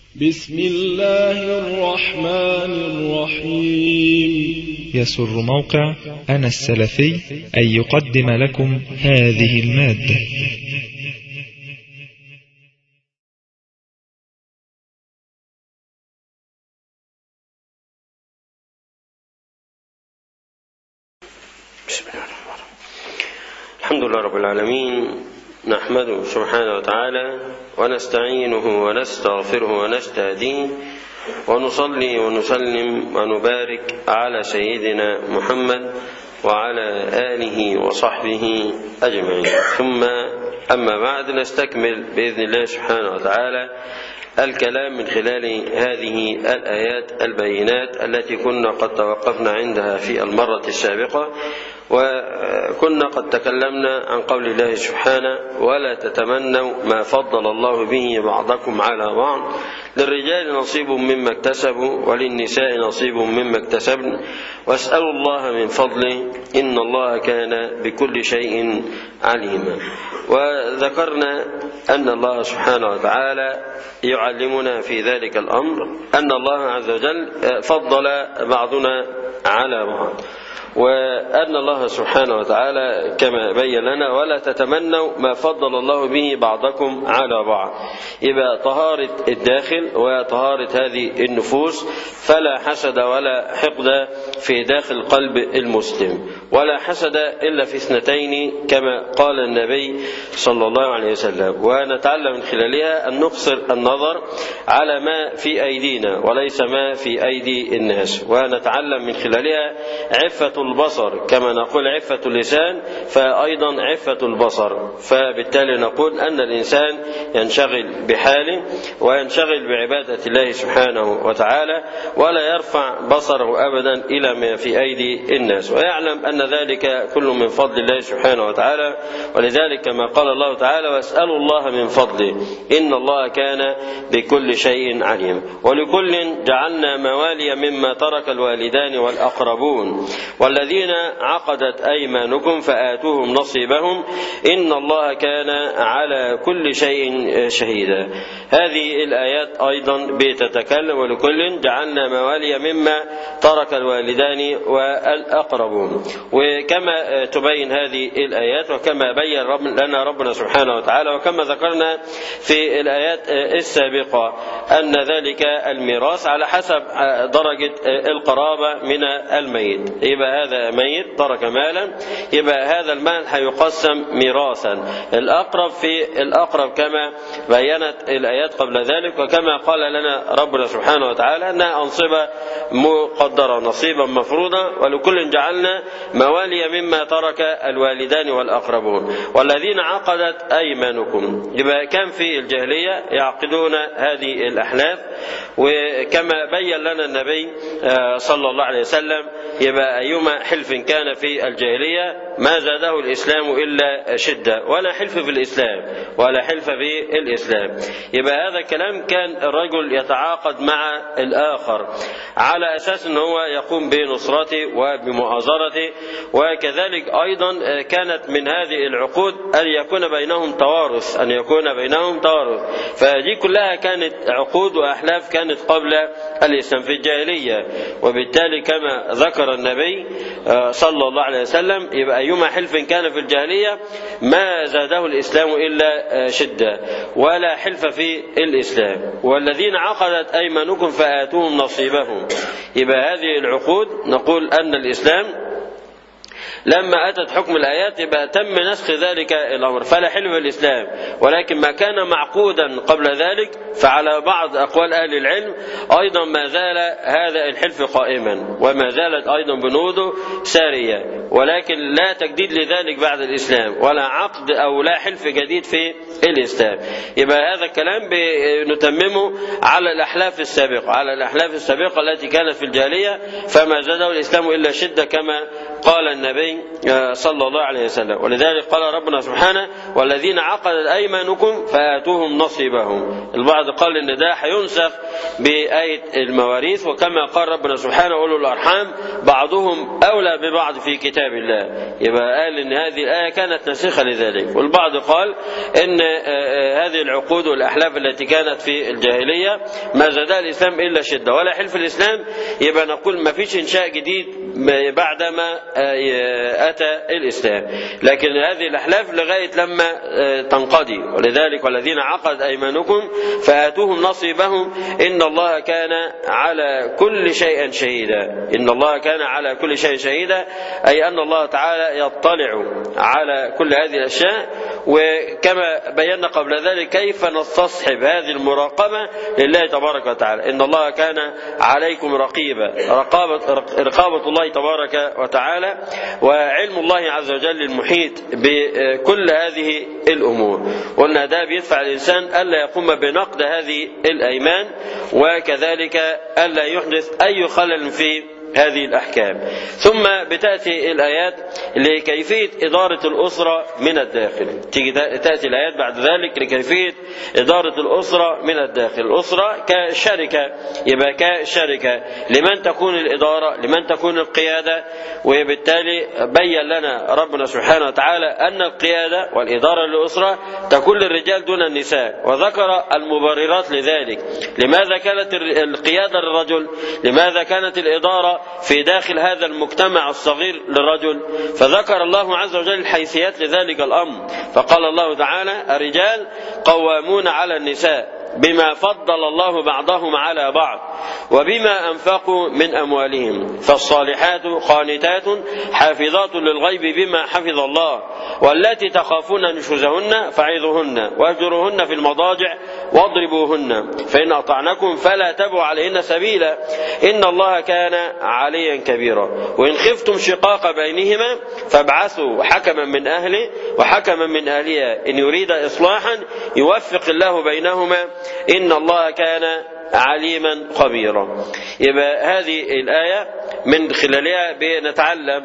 بسم الله الرحمن الرحيم يسر موقع أنا السلفي أن يقدم لكم هذه المادة بسم الله الرحمن الرحيم الحمد لله رب العالمين نحمده سبحانه وتعالى ونستعينه ونستغفره ونستهديه ونصلي ونسلم ونبارك على سيدنا محمد وعلى آله وصحبه أجمعين ثم أما بعد نستكمل بإذن الله سبحانه وتعالى الكلام من خلال هذه الآيات البينات التي كنا قد توقفنا عندها في المرة السابقة وكنا قد تكلمنا عن قول الله سبحانه ولا تتمنوا ما فضل الله به بعضكم على بعض للرجال نصيب مما اكتسبوا وللنساء نصيب مما اكتسبن واسألوا الله من فضله إن الله كان بكل شيء عليما وذكرنا أن الله سبحانه وتعالى يعلمنا في ذلك الأمر أن الله عز وجل فضل بعضنا على بعض وأن الله سبحانه وتعالى كما بين لنا ولا تتمنوا ما فضل الله به بعضكم على بعض يبقى طهارة الداخل وطهارة هذه النفوس فلا حسد ولا حقد في داخل قلب المسلم ولا حسد إلا في اثنتين كما قال النبي صلى الله عليه وسلم ونتعلم من خلالها أن نقصر النظر على ما في أيدينا وليس ما في أيدي الناس ونتعلم من خلالها عفة البصر كما نقول عفة اللسان فأيضا عفة البصر فبالتالي نقول أن الإنسان ينشغل بحاله وينشغل بعبادة الله سبحانه وتعالى ولا يرفع بصره أبدا إلى ما في أيدي الناس ويعلم أن ذلك كل من فضل الله سبحانه وتعالى ولذلك كما قال الله تعالى واسألوا الله من فضله إن الله كان بكل شيء عليم ولكل جعلنا موالي مما ترك الوالدان والأقربون والذين عقدت أيمانكم فآتوهم نصيبهم إن الله كان على كل شيء شهيدا هذه الآيات أيضا بتتكلم ولكل جعلنا موالي مما ترك الوالدان والأقربون وكما تبين هذه الآيات وكما بين رب لنا ربنا سبحانه وتعالى وكما ذكرنا في الآيات السابقة أن ذلك الميراث على حسب درجة القرابة من الميت يبقى هذا ميت ترك مالا يبقى هذا المال هيقسم ميراثا الأقرب في الأقرب كما بينت الآيات قبل ذلك وكما قال لنا ربنا سبحانه وتعالى أنها أنصبة مقدرة نصيبا مفروضا ولكل جعلنا موالي مما ترك الوالدان والأقربون والذين عقدت أيمانكم يبقى كان في الجاهلية يعقدون هذه الأحلاف وكما بين لنا النبي صلى الله عليه وسلم يبقى أيما حلف كان في الجاهلية ما زاده الإسلام إلا شدة ولا حلف في الإسلام ولا حلف في الإسلام يبقى هذا الكلام كان الرجل يتعاقد مع الآخر على أساس أن هو يقوم بنصرته وبمؤازرته وكذلك أيضا كانت من هذه العقود أن يكون بينهم توارث أن يكون بينهم توارث فدي كلها كانت عقود وأحلاف كانت قبل الإسلام في الجاهلية وبالتالي كما ذكر النبي صلى الله عليه وسلم يبقى أيما حلف كان في الجاهلية ما زاده الإسلام إلا شدة ولا حلف في الإسلام والذين عقدت أيمانكم فآتوهم نصيبهم يبقى هذه العقود نقول أن الإسلام لما أتت حكم الآيات يبقى تم نسخ ذلك الأمر فلا حلف الإسلام ولكن ما كان معقودا قبل ذلك فعلى بعض أقوال أهل العلم أيضا ما زال هذا الحلف قائما وما زالت أيضا بنوده سارية ولكن لا تجديد لذلك بعد الإسلام ولا عقد أو لا حلف جديد في الإسلام يبقى هذا الكلام نتممه على الأحلاف السابقة على الأحلاف السابقة التي كانت في الجاهلية فما زاده الإسلام إلا شدة كما قال النبي النبي صلى الله عليه وسلم ولذلك قال ربنا سبحانه والذين عقدت أيمانكم فآتوهم نصيبهم البعض قال إن ده هينسخ بآية المواريث وكما قال ربنا سبحانه أولو الأرحام بعضهم أولى ببعض في كتاب الله يبقى قال إن هذه الآية كانت ناسخة لذلك والبعض قال إن هذه العقود والأحلاف التي كانت في الجاهلية ما زادها الإسلام إلا شدة ولا حلف الإسلام يبقى نقول ما فيش إنشاء جديد بعدما أتى الإسلام لكن هذه الأحلاف لغاية لما تنقضي ولذلك والذين عقد أيمانكم فآتوهم نصيبهم إن الله كان على كل شيء شهيدا إن الله كان على كل شيء شهيدا أي أن الله تعالى يطلع على كل هذه الأشياء وكما بينا قبل ذلك كيف نستصحب هذه المراقبة لله تبارك وتعالى إن الله كان عليكم رقيبا رقابة, رقابة الله تبارك وتعالى وعلم الله عز وجل المحيط بكل هذه الأمور قلنا ده بيدفع الإنسان ألا يقوم بنقد هذه الأيمان وكذلك ألا يحدث أي خلل في هذه الأحكام ثم بتأتي الآيات لكيفية إدارة الأسرة من الداخل تيجي تأتي الآيات بعد ذلك لكيفية إدارة الأسرة من الداخل الأسرة كشركة يبقى كشركة لمن تكون الإدارة لمن تكون القيادة وبالتالي بين لنا ربنا سبحانه وتعالى أن القيادة والإدارة للأسرة تكون للرجال دون النساء وذكر المبررات لذلك لماذا كانت القيادة للرجل لماذا كانت الإدارة في داخل هذا المجتمع الصغير للرجل فذكر الله عز وجل الحيثيات لذلك الأمر فقال الله تعالى الرجال قوامون على النساء بما فضل الله بعضهم على بعض وبما أنفقوا من أموالهم فالصالحات قانتات حافظات للغيب بما حفظ الله والتي تخافون نشوزهن فعظوهن واهجروهن في المضاجع واضربوهن فإن أطعنكم فلا تبوا عليهن سبيلا إن الله كان عليا كبيرا وإن خفتم شقاق بينهما فابعثوا حكما من أهله وحكما من أهلها إن يريد إصلاحا يوفق الله بينهما إن الله كان عليما خبيرا يبقى هذه الآية من خلالها بنتعلم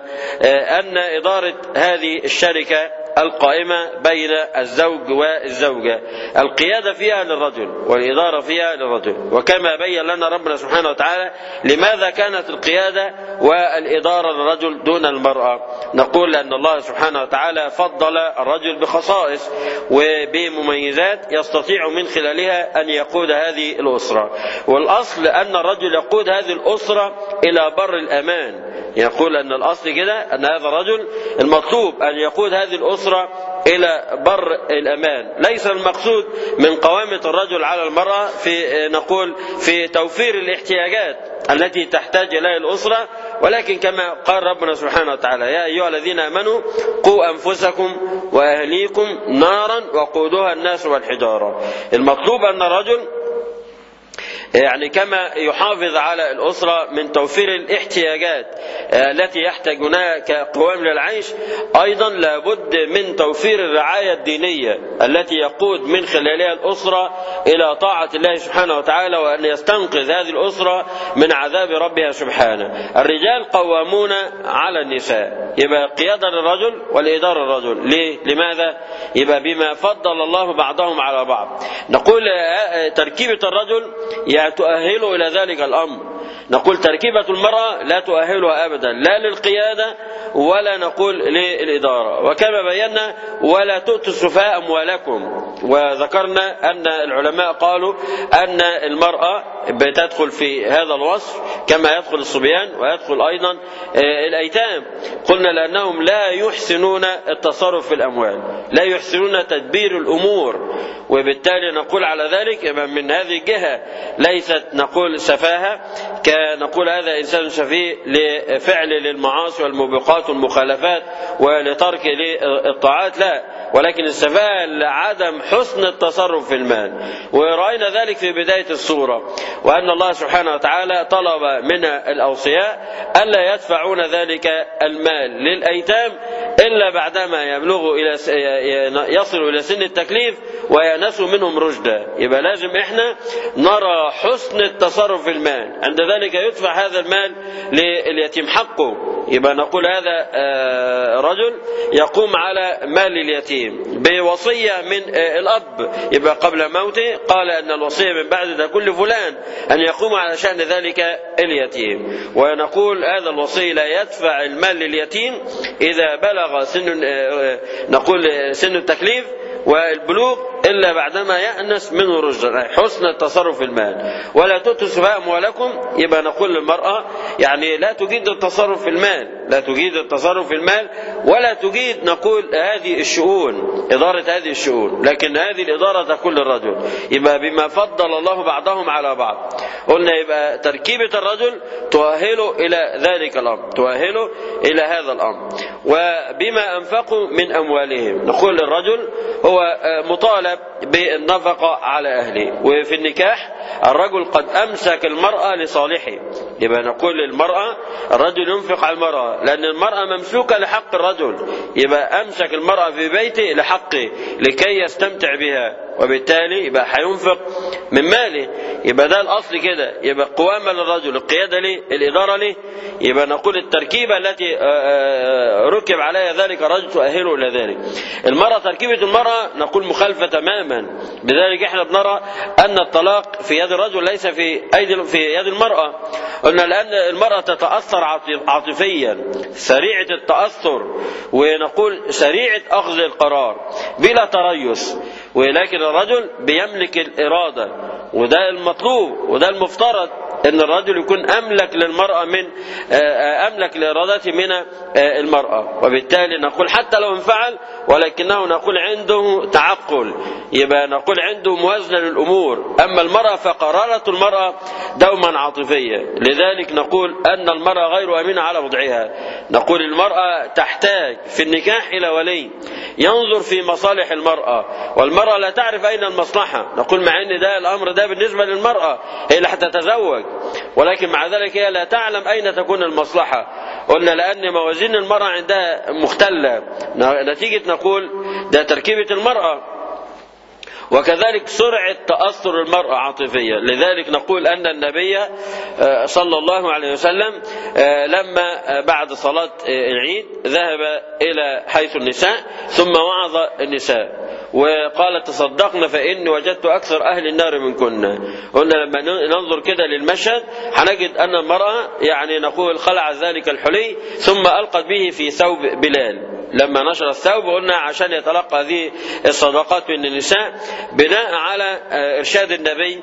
أن إدارة هذه الشركة القائمة بين الزوج والزوجة القيادة فيها للرجل والإدارة فيها للرجل وكما بين لنا ربنا سبحانه وتعالى لماذا كانت القيادة والإدارة للرجل دون المرأة نقول أن الله سبحانه وتعالى فضل الرجل بخصائص وبمميزات يستطيع من خلالها أن يقود هذه الأسرة والأصل أن الرجل يقود هذه الأسرة إلى بر الأمان يقول أن الأصل كده أن هذا الرجل المطلوب أن يقود هذه الأسرة إلى بر الأمان ليس المقصود من قوامة الرجل على المرأة في نقول في توفير الاحتياجات التي تحتاج إليها الأسرة ولكن كما قال ربنا سبحانه وتعالى يا أيها الذين آمنوا قوا أنفسكم وأهليكم نارا وقودها الناس والحجارة المطلوب أن الرجل يعني كما يحافظ على الأسرة من توفير الاحتياجات التي يحتاجونها كقوام للعيش أيضا لابد من توفير الرعاية الدينية التي يقود من خلالها الأسرة إلى طاعة الله سبحانه وتعالى وأن يستنقذ هذه الأسرة من عذاب ربها سبحانه الرجال قوامون على النساء يبقى قيادة للرجل والإدارة للرجل ليه؟ لماذا؟ يبقى بما فضل الله بعضهم على بعض نقول تركيبة الرجل يعني تؤهله إلى ذلك الأمر نقول تركيبة المرأة لا تؤهلها أبدا لا للقيادة ولا نقول للإدارة وكما بينا ولا تؤتوا السفهاء أموالكم وذكرنا أن العلماء قالوا أن المرأة بتدخل في هذا الوصف كما يدخل الصبيان ويدخل أيضا الأيتام قلنا لأنهم لا يحسنون التصرف في الأموال لا يحسنون تدبير الأمور وبالتالي نقول على ذلك من هذه الجهة ليست نقول سفاهة كنقول هذا إنسان سفيه لفعل للمعاصي والموبقات والمخالفات ولترك للطاعات لا ولكن السفاهة لعدم حسن التصرف في المال ورأينا ذلك في بداية السورة وأن الله سبحانه وتعالى طلب من الأوصياء ألا يدفعون ذلك المال للأيتام إلا بعدما يبلغوا إلى يصلوا إلى سن التكليف وينسوا منهم رشدا يبقى لازم إحنا نرى حسن التصرف في المال عند ذلك ذلك يدفع هذا المال لليتيم حقه يبقى نقول هذا رجل يقوم على مال اليتيم بوصية من الأب يبقى قبل موته قال أن الوصية من بعد تكون لفلان أن يقوم على شأن ذلك اليتيم ونقول هذا الوصي لا يدفع المال لليتيم إذا بلغ سن نقول سن التكليف والبلوغ إلا بعدما يأنس منه رشدا حسن التصرف في المال ولا تؤتوا السفهاء أموالكم يبقى نقول للمرأة يعني لا تجيد التصرف في المال لا تجيد التصرف في المال ولا تجيد نقول هذه الشؤون إدارة هذه الشؤون لكن هذه الإدارة تكون للرجل يبقى بما فضل الله بعضهم على بعض قلنا يبقى تركيبة الرجل تؤهله إلى ذلك الأمر تؤهله إلى هذا الأمر وبما أنفقوا من أموالهم نقول للرجل هو مطالب بالنفقة على أهله وفي النكاح الرجل قد أمسك المرأة لصالحه يبقى نقول للمرأة الرجل ينفق على المرأة لأن المرأة ممسوكة لحق الرجل يبقى أمسك المرأة في بيته لحقه لكي يستمتع بها وبالتالي يبقى هينفق من ماله يبقى ده الأصل كده يبقى قوامة للرجل القيادة ليه الإدارة ليه يبقى نقول التركيبة التي ركب عليها ذلك الرجل تؤهله إلى ذلك المرأة تركيبة المرأة نقول مخالفة تماما لذلك احنا بنرى أن الطلاق في يد الرجل ليس في أيدي في يد المرأة قلنا لأن المرأة تتأثر عاطفيا سريعة التأثر ونقول سريعة أخذ القرار بلا تريث ولكن الرجل بيملك الإرادة وده المطلوب وده المفترض ان الرجل يكون املك للمراه من املك لارادته من المراه وبالتالي نقول حتى لو انفعل ولكنه نقول عنده تعقل يبقى نقول عنده موازنه للامور اما المراه فقرارة المراه دوما عاطفيه لذلك نقول ان المراه غير امينه على وضعها نقول المراه تحتاج في النكاح الى ولي ينظر في مصالح المراه والمراه لا تعرف اين المصلحه نقول مع ان ده الامر ده بالنسبه للمراه هي اللي هتتزوج ولكن مع ذلك هي لا تعلم أين تكون المصلحة قلنا لأن موازين المرأة عندها مختلة نتيجة نقول ده تركيبة المرأة وكذلك سرعة تأثر المرأة عاطفيا لذلك نقول أن النبي صلى الله عليه وسلم لما بعد صلاة العيد ذهب إلى حيث النساء ثم وعظ النساء وقال تصدقنا فإني وجدت أكثر أهل النار منكن قلنا لما ننظر كده للمشهد هنجد أن المرأة يعني نقول خلع ذلك الحلي ثم ألقت به في ثوب بلال لما نشر الثوب قلنا عشان يتلقى هذه الصدقات من النساء بناء على إرشاد النبي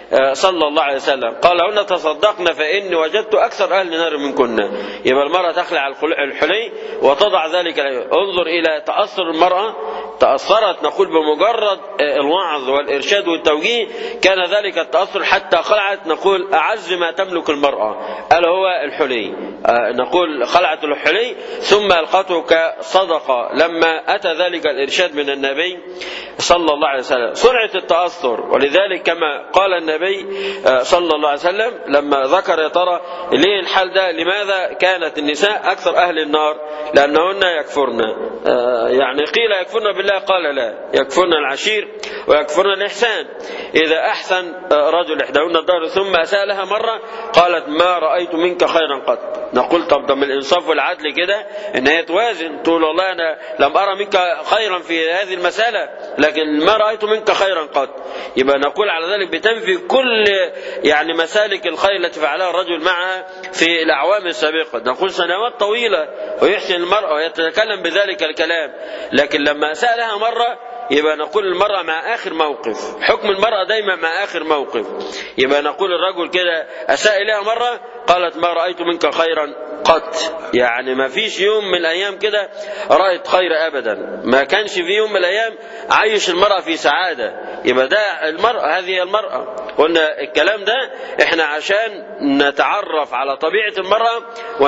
صلى الله عليه وسلم قال هن تصدقن فإني وجدت أكثر أهل النار منكن يبقى المرأة تخلع الحلي وتضع ذلك انظر إلى تأثر المرأة تأثرت نقول بمجرد الوعظ والإرشاد والتوجيه كان ذلك التأثر حتى خلعت نقول أعز ما تملك المرأة ألا هو الحلي نقول خلعت الحلي ثم ألقته كصدقة لما أتى ذلك الإرشاد من النبي صلى الله عليه وسلم سرعة التأثر ولذلك كما قال النبي صلى الله عليه وسلم لما ذكر يا ترى ليه الحال ده لماذا كانت النساء أكثر أهل النار لأنهن يكفرن يعني قيل يكفرن بالله قال لا يكفرن العشير ويكفرن الإحسان إذا أحسن رجل إحداهن الدار ثم أساء لها مرة قالت ما رأيت منك خيرا قط نقول طب ده من الإنصاف والعدل كده إن هي توازن تقول والله أنا لم أرى منك خيرا في هذه المسألة لكن ما رأيت منك خيرا قط يبقى نقول على ذلك بتنفي كل يعني مسالك الخير التي فعلها الرجل معها في الأعوام السابقة نقول سنوات طويلة ويحسن المرأة ويتكلم بذلك الكلام لكن لما أساء لها مرة يبقى نقول المرأة مع آخر موقف حكم المرأة دايما مع آخر موقف يبقى نقول الرجل كده أساء إليها مرة قالت ما رأيت منك خيرا قط يعني ما فيش يوم من الأيام كده رأيت خير أبدا ما كانش في يوم من الأيام عايش المرأة في سعادة يبقى ده المرأة هذه المرأة قلنا الكلام ده احنا عشان نتعرف على طبيعة المرأة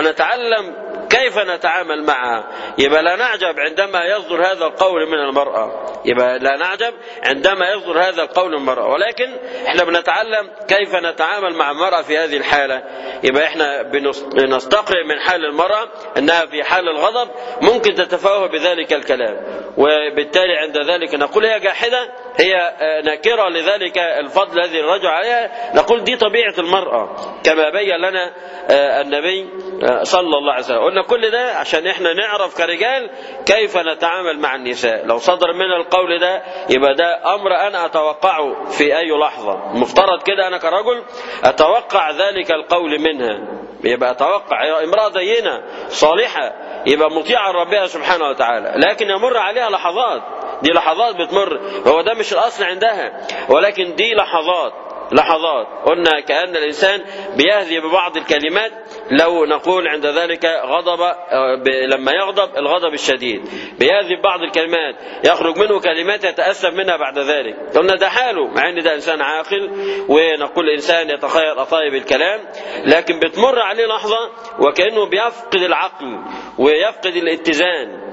ونتعلم كيف نتعامل معها يبقى لا نعجب عندما يصدر هذا القول من المرأة يبقى لا نعجب عندما يصدر هذا القول من المرأة ولكن احنا بنتعلم كيف نتعامل مع المرأة في هذه الحالة يبقى احنا بنستقرئ من حال المرأة انها في حال الغضب ممكن تتفاوه بذلك الكلام وبالتالي عند ذلك نقول هي جاحدة هي نكرة لذلك الفضل الذي الرجل عليها نقول دي طبيعة المرأة كما بين لنا النبي صلى الله عليه وسلم قلنا كل ده عشان احنا نعرف كرجال كيف نتعامل مع النساء لو صدر منا القول ده يبقى ده امر انا اتوقعه في اي لحظة مفترض كده انا كرجل اتوقع ذلك القول منها يبقى اتوقع امرأة زينا صالحة يبقى مطيعة ربها سبحانه وتعالى لكن يمر عليها لحظات دي لحظات بتمر هو ده مش الاصل عندها ولكن دي لحظات لحظات قلنا كأن الإنسان بيهذي ببعض الكلمات لو نقول عند ذلك غضب لما يغضب الغضب الشديد بيهذي ببعض الكلمات يخرج منه كلمات يتأسف منها بعد ذلك قلنا ده حاله مع ان ده إنسان عاقل ونقول إنسان يتخيل أطايب الكلام لكن بتمر عليه لحظة وكأنه بيفقد العقل ويفقد الاتزان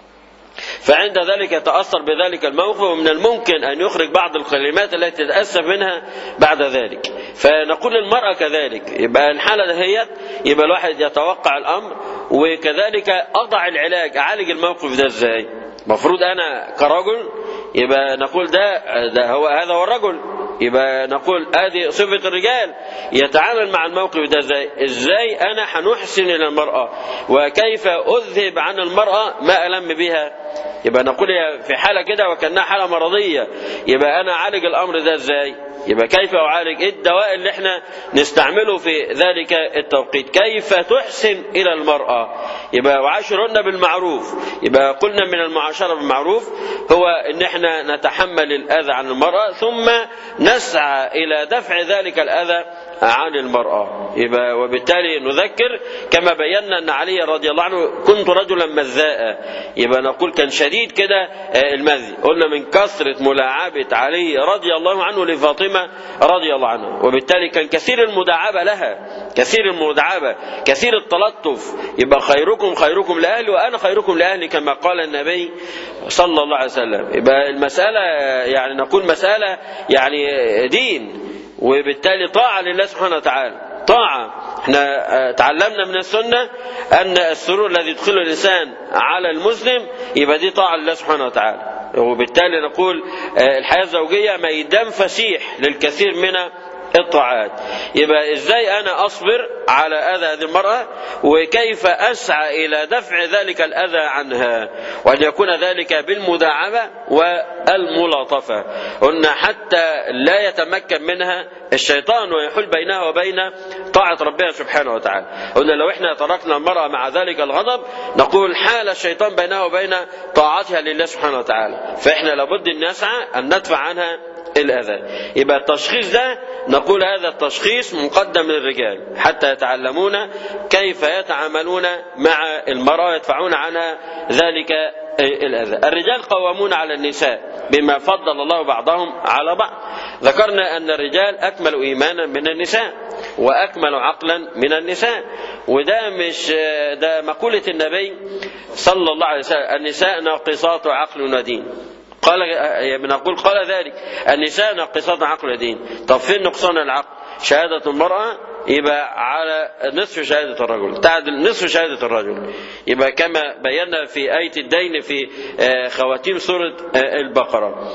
فعند ذلك يتأثر بذلك الموقف ومن الممكن أن يخرج بعض الكلمات التي تتأسف منها بعد ذلك فنقول للمرأة كذلك يبقى الحالة دهيت يبقى الواحد يتوقع الأمر وكذلك أضع العلاج أعالج الموقف ده إزاي المفروض أنا كرجل يبقى نقول ده, ده هو هذا هو الرجل يبقى نقول هذه صفة الرجال يتعامل مع الموقف ده ازاي ازاي انا هنحسن الى المرأة وكيف اذهب عن المرأة ما الم بها يبقى نقول في حالة كده وكأنها حالة مرضية يبقى انا اعالج الامر ده ازاي يبقى كيف اعالج ايه الدواء اللي احنا نستعمله في ذلك التوقيت كيف تحسن الى المرأة يبقى وعاشرهن بالمعروف يبقى قلنا من المعاشرة بالمعروف هو ان احنا نتحمل الاذى عن المرأة ثم نسعى الى دفع ذلك الاذى عن المرأة يبقى وبالتالي نذكر كما بينا أن علي رضي الله عنه كنت رجلا مذاء يبقى نقول كان شديد كده المذي قلنا من كثرة ملاعبة علي رضي الله عنه لفاطمة رضي الله عنها وبالتالي كان كثير المداعبة لها كثير المداعبة كثير التلطف يبقى خيركم خيركم لأهلي وأنا خيركم لأهلي كما قال النبي صلى الله عليه وسلم يبقى المسألة يعني نقول مسألة يعني دين وبالتالي طاعة لله سبحانه وتعالى طاعة احنا تعلمنا من السنة أن السرور الذي يدخله الإنسان على المسلم يبقى دي طاعة لله سبحانه وتعالى وبالتالي نقول الحياة الزوجية ميدان فسيح للكثير من الطاعات يبقى ازاي انا اصبر على اذى هذه المراه وكيف اسعى الى دفع ذلك الاذى عنها وان يكون ذلك بالمداعبه والملاطفه قلنا حتى لا يتمكن منها الشيطان ويحل بينها وبين طاعه ربها سبحانه وتعالى قلنا لو احنا تركنا المراه مع ذلك الغضب نقول حال الشيطان بينها وبين طاعتها لله سبحانه وتعالى فاحنا لابد ان نسعى ان ندفع عنها الأذى يبقى التشخيص ده نقول هذا التشخيص مقدم للرجال حتى يتعلمون كيف يتعاملون مع المرأة يدفعون عنها ذلك الأذى الرجال قوامون على النساء بما فضل الله بعضهم على بعض ذكرنا أن الرجال أكمل إيمانا من النساء وأكمل عقلا من النساء وده مش ده مقولة النبي صلى الله عليه وسلم النساء ناقصات عقل ودين قال بنقول قال ذلك النساء ناقصات عقل ودين طب فين نقصان العقل شهادة المرأة يبقى على نصف شهادة الرجل تعدل نصف شهادة الرجل يبقى كما بينا في آية الدين في خواتيم سورة البقرة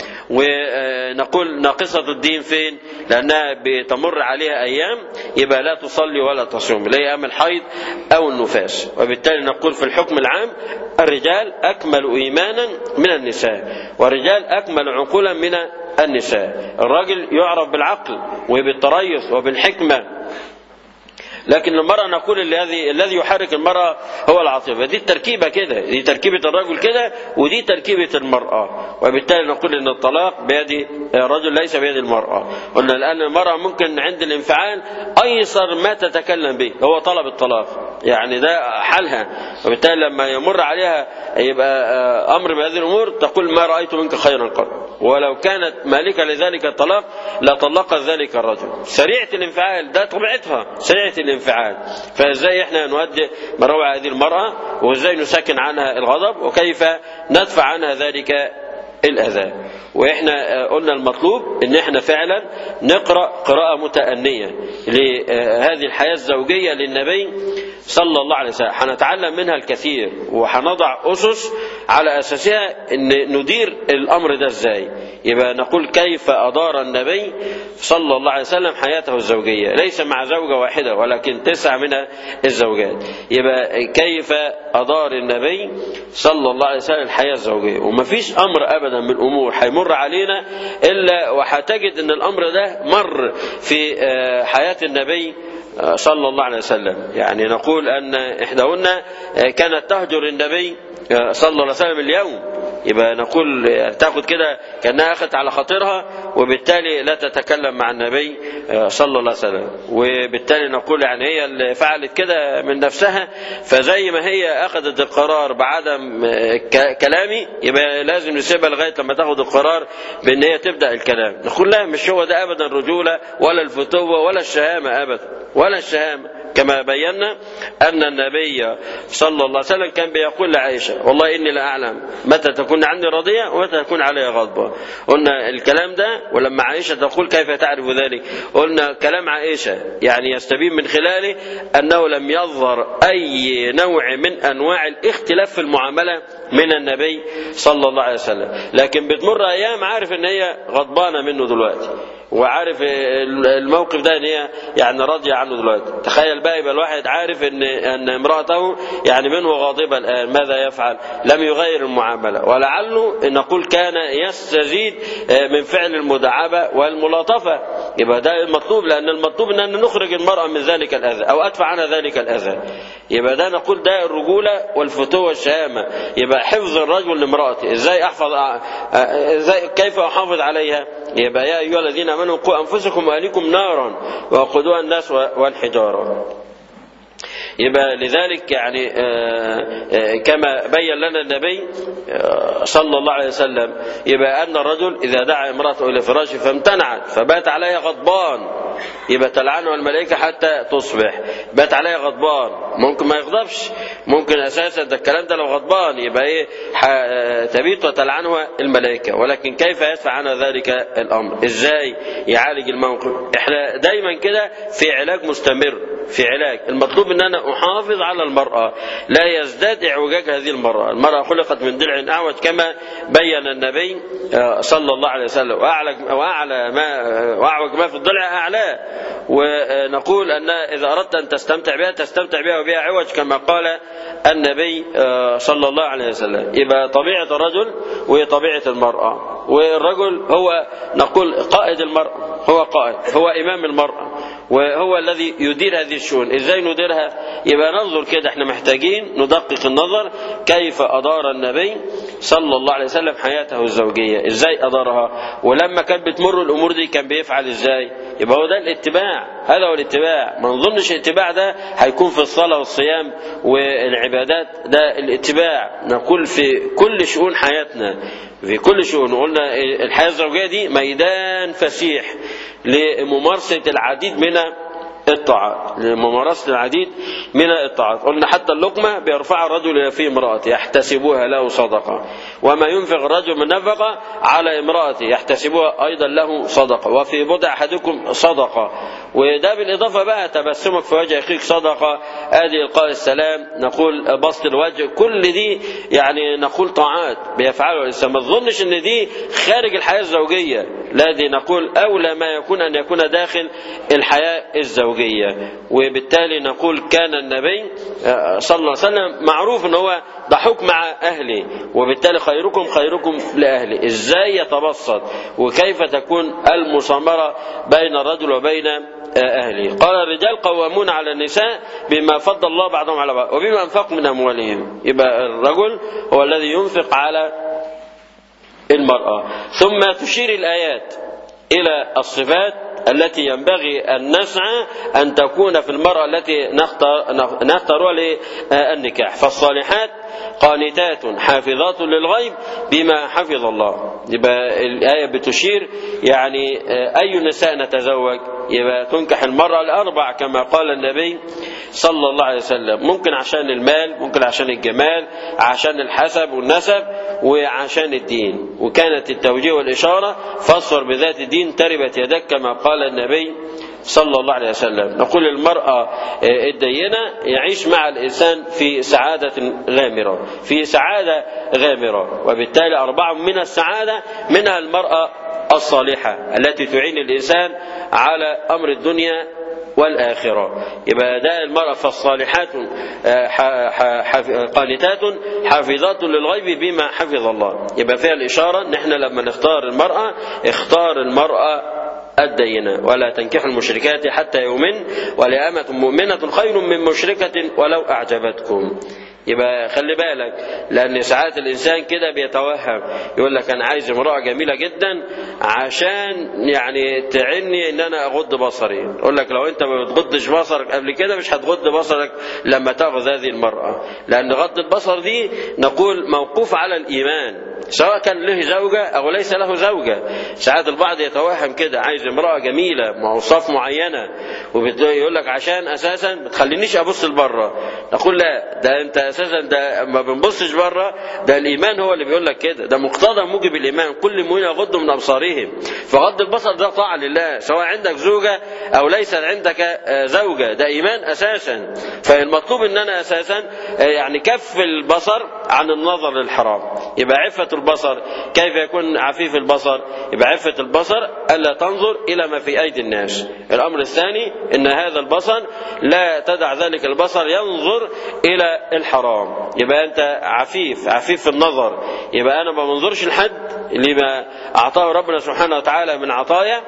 ونقول ناقصة الدين فين لأنها بتمر عليها أيام يبقى لا تصلي ولا تصوم لا أيام الحيض أو النفاس وبالتالي نقول في الحكم العام الرجال أكمل إيمانا من النساء والرجال أكمل عقولا من النساء الراجل يعرف بالعقل وبالتريث وبالحكمة لكن المرأة نقول الذي الذي يحرك المرأة هو العاطفة دي التركيبة كده دي تركيبة الرجل كده ودي تركيبة المرأة وبالتالي نقول ان الطلاق بيد الرجل ليس بيد المرأة قلنا الآن المرأة ممكن عند الانفعال أيسر ما تتكلم به هو طلب الطلاق يعني ده حالها وبالتالي لما يمر عليها يبقى أمر بهذه الأمور تقول ما رأيت منك خيرا قط ولو كانت مالكة لذلك الطلاق لطلقت ذلك الرجل سريعة الانفعال ده طبيعتها سريعة الانفعال فازاي احنا نودي مروع هذه المرأة وازاي نسكن عنها الغضب وكيف ندفع عنها ذلك الأذى وإحنا قلنا المطلوب إن إحنا فعلا نقرأ قراءة متأنية لهذه الحياة الزوجية للنبي صلى الله عليه وسلم هنتعلم منها الكثير وهنضع أسس على أساسها أن ندير الأمر ده إزاي يبقى نقول كيف أدار النبي صلى الله عليه وسلم حياته الزوجية ليس مع زوجة واحدة ولكن تسع من الزوجات يبقى كيف أدار النبي صلى الله عليه وسلم الحياة الزوجية ومفيش أمر أبدا من الأمور هيمر علينا إلا وهتجد أن الأمر ده مر في حياة النبي صلى الله عليه وسلم يعني نقول أن إحداهن كانت تهجر النبي صلى الله عليه وسلم اليوم يبقى نقول تاخد كده كانها اخذت على خاطرها وبالتالي لا تتكلم مع النبي صلى الله عليه وسلم وبالتالي نقول يعني هي اللي فعلت كده من نفسها فزي ما هي اخذت القرار بعدم كلامي يبقى لازم نسيبها لغايه لما تاخد القرار بان هي تبدا الكلام نقول لا مش هو ده ابدا الرجوله ولا الفتوه ولا الشهامه ابدا ولا الشهامه كما بينا أن النبي صلى الله عليه وسلم كان بيقول لعائشة والله إني لا أعلم متى تكون عني راضية ومتى تكون علي غضبة قلنا الكلام ده ولما عائشة تقول كيف تعرف ذلك قلنا كلام عائشة يعني يستبين من خلاله أنه لم يظهر أي نوع من أنواع الاختلاف في المعاملة من النبي صلى الله عليه وسلم لكن بتمر أيام عارف أن هي غضبانة منه دلوقتي وعارف الموقف ده ان هي يعني راضيه عنه دلوقتي تخيل بقى يبقى الواحد عارف ان ان امراته يعني منه غاضبه الان ماذا يفعل لم يغير المعامله ولعله نقول كان يستزيد من فعل المداعبه والملاطفه يبقى ده المطلوب لان المطلوب ان نخرج المراه من ذلك الاذى او ادفع عنها ذلك الاذى يبقى ده نقول ده الرجوله والفتوه والشهامه يبقى حفظ الرجل لامراته ازاي احفظ ازاي كيف احافظ عليها يبقى يا ايها الذين امنوا قوا انفسكم واهليكم نارا وقودها الناس والحجاره يبقى لذلك يعني كما بين لنا النبي صلى الله عليه وسلم يبقى أن الرجل إذا دعا امرأته إلى فراشه فامتنعت فبات عليها غضبان يبقى تلعنه الملائكة حتى تصبح بات عليها غضبان ممكن ما يغضبش ممكن أساسا ده الكلام ده لو غضبان يبقى إيه تبيت وتلعنها الملائكة ولكن كيف يدفع عنها ذلك الأمر إزاي يعالج الموقف إحنا دايما كده في علاج مستمر في علاج المطلوب ان انا احافظ على المرأة لا يزداد اعوجاج هذه المرأة المرأة خلقت من ضلع اعوج كما بين النبي صلى الله عليه وسلم واعلى واعلى ما واعوج ما في الضلع اعلاه ونقول ان اذا اردت ان تستمتع بها تستمتع بها وبها عوج كما قال النبي صلى الله عليه وسلم يبقى طبيعة الرجل وهي طبيعة المرأة والرجل هو نقول قائد المرأة هو قائد هو إمام المرأة وهو الذي يدير هذه الشؤون ازاي نديرها يبقى ننظر كده احنا محتاجين ندقق النظر كيف ادار النبي صلى الله عليه وسلم حياته الزوجيه ازاي ادارها ولما كانت بتمر الامور دي كان بيفعل ازاي يبقى هو ده الاتباع هذا هو الاتباع ما نظنش الاتباع ده هيكون في الصلاه والصيام والعبادات ده الاتباع نقول في كل شؤون حياتنا في كل شؤون قلنا الحياه الزوجيه دي ميدان فسيح لممارسه العديد من الطاعات لممارسة العديد من الطاعات قلنا حتى اللقمة بيرفع الرجل في امرأته يحتسبها له صدقة وما ينفق الرجل من نفقة على امرأته يحتسبها أيضا له صدقة وفي بضع أحدكم صدقة وده بالإضافة بقى تبسمك في وجه أخيك صدقة آدي إلقاء السلام نقول بسط الوجه كل دي يعني نقول طاعات بيفعلها الإنسان ما تظنش إن دي خارج الحياة الزوجية لا دي نقول أولى ما يكون أن يكون داخل الحياة الزوجية وبالتالي نقول كان النبي صلى الله عليه وسلم معروف ان هو ضحوك مع اهله وبالتالي خيركم خيركم لاهله ازاي يتبسط وكيف تكون المصامره بين الرجل وبين أهله قال الرجال قوامون على النساء بما فضل الله بعضهم على بعض وبما أنفقوا من أموالهم يبقى الرجل هو الذي ينفق على المرأة ثم تشير الآيات إلى الصفات التي ينبغي أن نسعى أن تكون في المرأة التي نختار نختارها للنكاح فالصالحات قانتات حافظات للغيب بما حفظ الله يبقى الآية بتشير يعني أي نساء نتزوج يبقى تنكح المرأة الأربع كما قال النبي صلى الله عليه وسلم ممكن عشان المال ممكن عشان الجمال عشان الحسب والنسب وعشان الدين وكانت التوجيه والإشارة فاصفر بذات الدين تربت يدك كما قال النبي صلى الله عليه وسلم نقول المرأة الدينة يعيش مع الإنسان في سعادة غامرة في سعادة غامرة وبالتالي أربعة من السعادة منها المرأة الصالحة التي تعين الإنسان على أمر الدنيا والآخرة يبقى ده المرأة فالصالحات قانتات حافظات للغيب بما حفظ الله يبقى فيها الإشارة ان احنا لما نختار المرأة اختار المرأة الدينة ولا تنكحوا المشركات حتى يؤمن ولأمة مؤمنة خير من مشركة ولو أعجبتكم يبقى خلي بالك لان ساعات الانسان كده بيتوهم يقول لك انا عايز امراه جميله جدا عشان يعني تعني ان انا اغض بصري يقول لك لو انت ما بتغضش بصرك قبل كده مش هتغض بصرك لما تاخذ هذه المراه لان غض البصر دي نقول موقوف على الايمان سواء كان له زوجة أو ليس له زوجة ساعات البعض يتوهم كده عايز امرأة جميلة بأوصاف معينة ويقول لك عشان أساسا ما تخلينيش أبص لبره نقول لا ده أنت أساسا ده ما بنبصش بره ده الإيمان هو اللي بيقول لك كده ده مقتضى موجب الإيمان كل مؤمن يغض من أبصارهم فغض البصر ده طاعة لله سواء عندك زوجة أو ليس عندك زوجة ده إيمان أساسا فالمطلوب أن أنا أساسا يعني كف البصر عن النظر للحرام يبقى عفة البصر كيف يكون عفيف البصر يبقى عفة البصر ألا تنظر إلى ما في أيدي الناس الأمر الثاني أن هذا البصر لا تدع ذلك البصر ينظر إلى الحرام يبقى أنت عفيف عفيف في النظر يبقى أنا ما منظرش لحد لما أعطاه ربنا سبحانه وتعالى من عطايا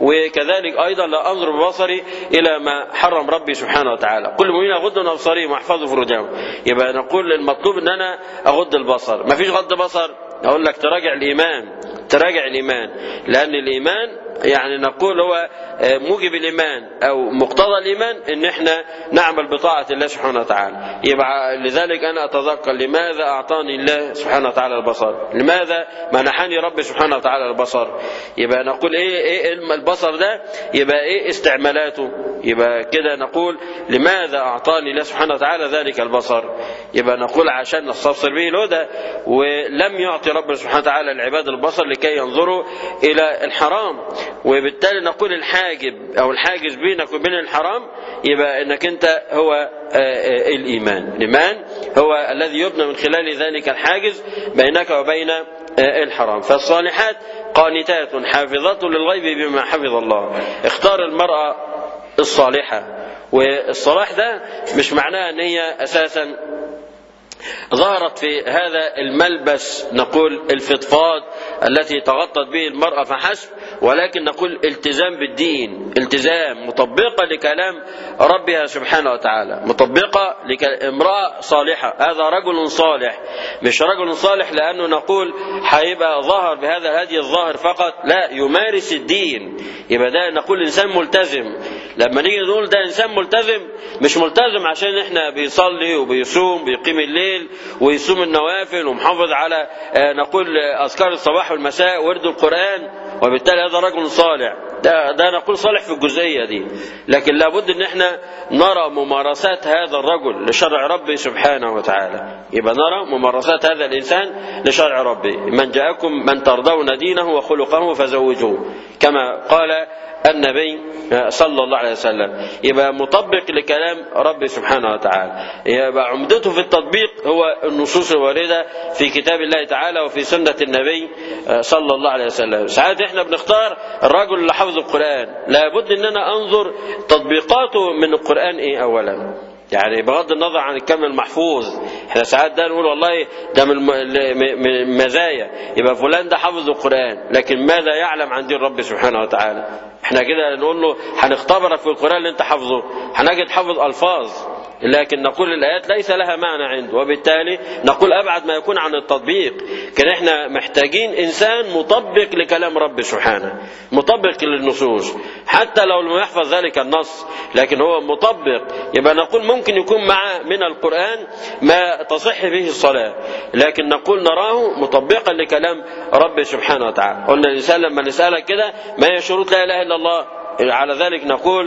وكذلك أيضا لا أنظر ببصري إلى ما حرم ربي سبحانه وتعالى كل مؤمن يغض من أبصارهم ويحفظوا فروجهم يبقى نقول المطلوب أن أنا أغض البصر ما فيش غض بصر أقول لك تراجع الإيمان تراجع الإيمان لأن الإيمان يعني نقول هو موجب الإيمان أو مقتضى الإيمان إن إحنا نعمل بطاعة الله سبحانه وتعالى يبقى لذلك أنا أتذكر لماذا أعطاني الله سبحانه وتعالى البصر لماذا منحني ربي سبحانه وتعالى البصر يبقى نقول إيه, إيه البصر ده يبقى إيه استعمالاته يبقى كده نقول لماذا أعطاني الله سبحانه وتعالى ذلك البصر يبقى نقول عشان نستبصر به الهدى ولم يعطي ربنا سبحانه وتعالى العباد البصر لكي ينظروا إلى الحرام وبالتالي نقول الحاجب أو الحاجز بينك وبين الحرام يبقى أنك أنت هو الإيمان الإيمان هو الذي يبنى من خلال ذلك الحاجز بينك وبين الحرام فالصالحات قانتات حافظات للغيب بما حفظ الله اختار المرأة الصالحة والصلاح ده مش معناه ان هي اساسا ظهرت في هذا الملبس نقول الفضفاض التي تغطت به المرأة فحسب ولكن نقول التزام بالدين التزام مطبقة لكلام ربها سبحانه وتعالى مطبقة لامرأة صالحة هذا رجل صالح مش رجل صالح لأنه نقول هيبقى ظهر بهذا الهدي الظاهر فقط لا يمارس الدين يبقى ده نقول إنسان ملتزم لما نيجي نقول ده إنسان ملتزم مش ملتزم عشان احنا بيصلي وبيصوم بيقيم الليل ويصوم النوافل ومحافظ على نقول أذكار الصباح والمساء ورد القرآن وبالتالي هذا رجل صالح ده, ده نقول صالح في الجزئية دي لكن لابد ان احنا نرى ممارسات هذا الرجل لشرع ربي سبحانه وتعالى يبقى نرى ممارسات هذا الإنسان لشرع ربي من جاءكم من ترضون دينه وخلقه فزوجوه كما قال النبي صلى الله عليه وسلم يبقى مطبق لكلام ربي سبحانه وتعالى يبقى عمدته في التطبيق هو النصوص الواردة في كتاب الله تعالى وفي سنة النبي صلى الله عليه وسلم ساعات احنا بنختار الرجل اللي حفظ القرآن لابد ان انا انظر تطبيقاته من القرآن ايه اولا يعني بغض النظر عن الكم المحفوظ احنا ساعات ده نقول والله ده من المزايا يبقى فلان ده حافظ القرآن لكن ماذا يعلم عن دين ربي سبحانه وتعالى احنا كده نقول له هنختبرك في القرآن اللي انت حافظه هنجد حافظ ألفاظ لكن نقول الآيات ليس لها معنى عنده وبالتالي نقول أبعد ما يكون عن التطبيق كان احنا محتاجين إنسان مطبق لكلام رب سبحانه مطبق للنصوص حتى لو لم يحفظ ذلك النص لكن هو مطبق يبقى نقول ممكن يكون معه من القرآن ما تصح به الصلاة لكن نقول نراه مطبقا لكلام رب سبحانه وتعالى قلنا الإنسان لما نسألك كده ما هي شروط لا إله إلا الله على ذلك نقول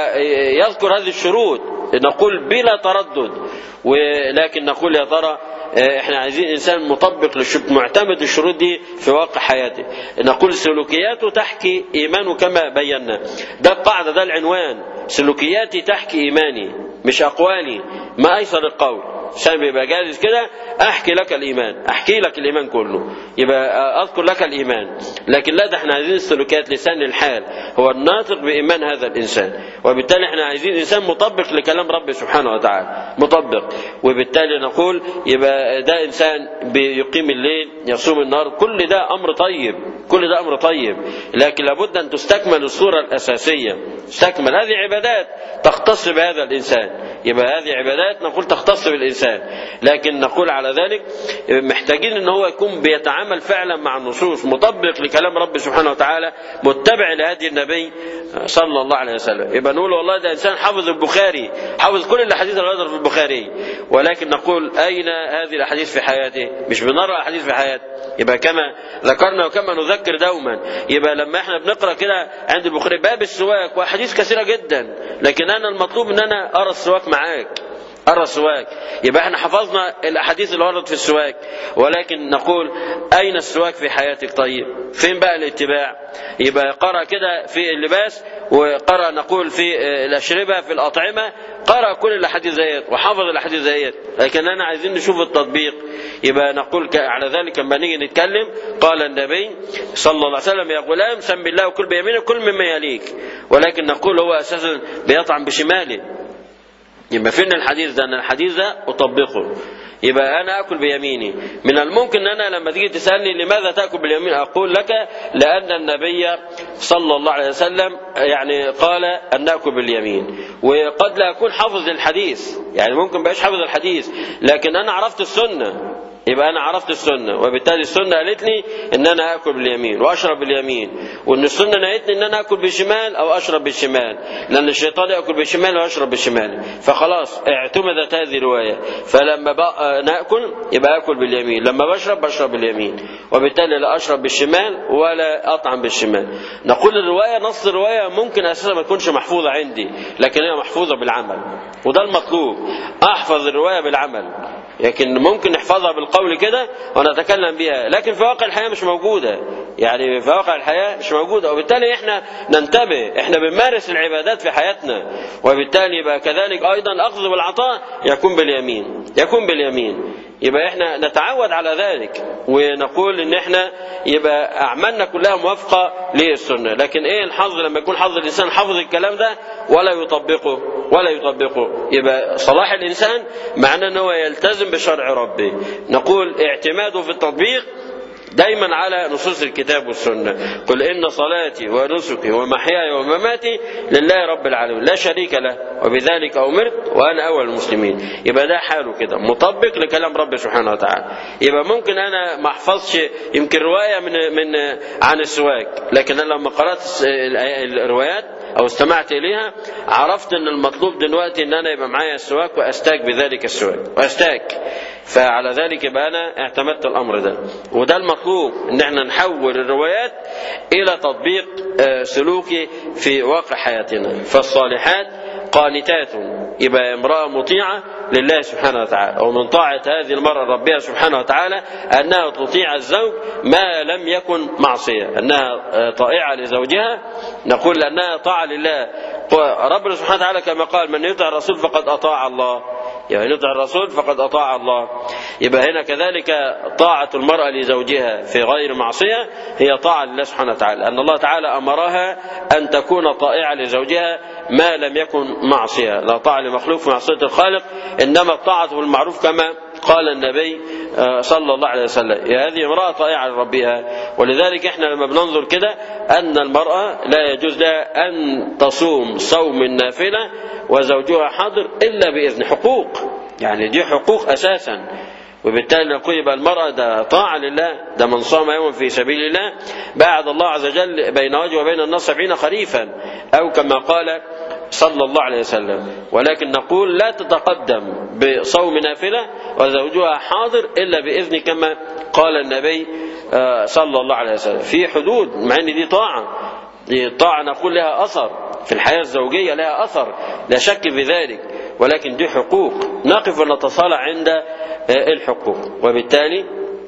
يذكر هذه الشروط نقول بلا تردد ولكن نقول يا ترى احنا عايزين انسان مطبق للشروط معتمد الشروط دي في واقع حياته نقول سلوكياته تحكي ايمانه كما بينا ده القاعده ده العنوان سلوكياتي تحكي ايماني مش اقوالي ما ايسر القول عشان بيبقى جالس كده احكي لك الايمان احكي لك الايمان كله يبقى اذكر لك الايمان لكن لا ده احنا عايزين سلوكيات لسان الحال هو الناطق بايمان هذا الانسان وبالتالي احنا عايزين انسان مطبق لكلام ربي سبحانه وتعالى مطبق وبالتالي نقول يبقى ده انسان بيقيم الليل يصوم النهار كل ده امر طيب كل ده امر طيب لكن لابد ان تستكمل الصوره الاساسيه تستكمل هذه عبادات تختص بهذا الانسان يبقى هذه عبادات نقول تختص بالانسان لكن نقول على ذلك محتاجين ان هو يكون بيتعامل فعلا مع النصوص مطبق لكلام رب سبحانه وتعالى متبع لهدي النبي صلى الله عليه وسلم يبقى نقول والله ده انسان حافظ البخاري حافظ كل الاحاديث اللي في البخاري ولكن نقول اين هذه الاحاديث في حياته مش بنرى الاحاديث في حياته يبقى كما ذكرنا وكما نذكر دوما يبقى لما احنا بنقرا كده عند البخاري باب السواك واحاديث كثيره جدا لكن انا المطلوب ان انا ارى السواك معاك أرى السواك يبقى احنا حفظنا الأحاديث اللي وردت في السواك ولكن نقول أين السواك في حياتك طيب فين بقى الاتباع يبقى قرأ كده في اللباس وقرأ نقول في الأشربة في الأطعمة قرأ كل الأحاديث ديت وحفظ الأحاديث ديت لكن أنا عايزين نشوف التطبيق يبقى نقول على ذلك لما نيجي نتكلم قال النبي صلى الله عليه وسلم يا غلام سم بالله وكل بيمينك كل مما يليك ولكن نقول هو أساسا بيطعم بشماله يبقى فين الحديث ده ان الحديث ده اطبقه يبقى انا اكل بيميني من الممكن ان انا لما تيجي تسالني لماذا تاكل باليمين اقول لك لان النبي صلى الله عليه وسلم يعني قال ان ناكل باليمين وقد لا اكون حافظ الحديث يعني ممكن بقاش حافظ الحديث لكن انا عرفت السنه يبقى انا عرفت السنه وبالتالي السنه قالت لي ان انا اكل باليمين واشرب باليمين وان السنه نهتني ان انا اكل بالشمال او اشرب بالشمال لان الشيطان ياكل بالشمال ويشرب بالشمال فخلاص اعتمدت هذه الروايه فلما بقى ناكل يبقى اكل باليمين لما بشرب بشرب باليمين وبالتالي لا اشرب بالشمال ولا اطعم بالشمال نقول الروايه نص الروايه ممكن اساسا ما تكونش محفوظه عندي لكن هي محفوظه بالعمل وده المطلوب احفظ الروايه بالعمل لكن ممكن نحفظها بالقول كده ونتكلم بها لكن في واقع الحياة مش موجودة يعني في واقع الحياة مش موجودة وبالتالي احنا ننتبه احنا بنمارس العبادات في حياتنا وبالتالي يبقى كذلك ايضا الاخذ والعطاء يكون باليمين يكون باليمين يبقى احنا نتعود على ذلك ونقول ان احنا يبقى اعمالنا كلها موافقه للسنه لكن ايه الحظ لما يكون حظ الانسان حافظ الكلام ده ولا يطبقه ولا يطبقه يبقى صلاح الانسان معناه ان هو يلتزم بشرع ربه نقول اعتماده في التطبيق دايما على نصوص الكتاب والسنه قل ان صلاتي ونسكي ومحياي ومماتي لله رب العالمين لا شريك له وبذلك امرت وانا اول المسلمين يبقى ده حاله كده مطبق لكلام رب سبحانه وتعالى يبقى ممكن انا ما احفظش يمكن روايه من من عن السواك لكن انا لما قرات الروايات او استمعت اليها عرفت ان المطلوب دلوقتي ان انا يبقى معايا السواك واستاك بذلك السواك واستاك فعلى ذلك يبقى انا اعتمدت الامر ده وده المطلوب ان احنا نحول الروايات الى تطبيق سلوكي في واقع حياتنا فالصالحات قانتات يبقى امرأة مطيعة لله سبحانه وتعالى ومن طاعة هذه المرأة ربها سبحانه وتعالى أنها تطيع الزوج ما لم يكن معصية أنها طائعة لزوجها نقول أنها طاعة لله ربنا سبحانه وتعالى كما قال من يطع الرسول فقد أطاع الله يعني يطع الرسول فقد أطاع الله يبقى هنا كذلك طاعة المرأة لزوجها في غير معصية هي طاعة لله سبحانه وتعالى أن الله تعالى أمرها أن تكون طائعة لزوجها ما لم يكن معصية لا طاعة لمخلوق في معصية الخالق إنما الطاعة بالمعروف كما قال النبي صلى الله عليه وسلم يا هذه امرأة طائعة لربها ولذلك احنا لما بننظر كده أن المرأة لا يجوز لها أن تصوم صوم النافلة وزوجها حاضر إلا بإذن حقوق يعني دي حقوق أساسا وبالتالي نقول يبقى المرأة ده طاعة لله ده من صام يوما في سبيل الله بعد الله عز وجل بين وجهه وبين الناس سبعين خريفا أو كما قال صلى الله عليه وسلم ولكن نقول لا تتقدم بصوم نافلة وزوجها حاضر إلا بإذن كما قال النبي صلى الله عليه وسلم في حدود مع أن دي طاعة دي طاعة نقول لها أثر في الحياة الزوجية لها أثر لا شك في ذلك ولكن دي حقوق نقف ونتصالح عند الحقوق وبالتالي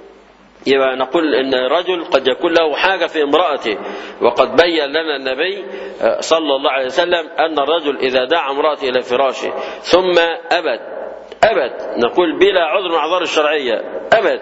يبقى نقول ان الرجل قد يكون له حاجه في امراته وقد بين لنا النبي صلى الله عليه وسلم ان الرجل اذا دعا امراته الى فراشه ثم ابت ابد نقول بلا عذر من الاعذار الشرعيه ابد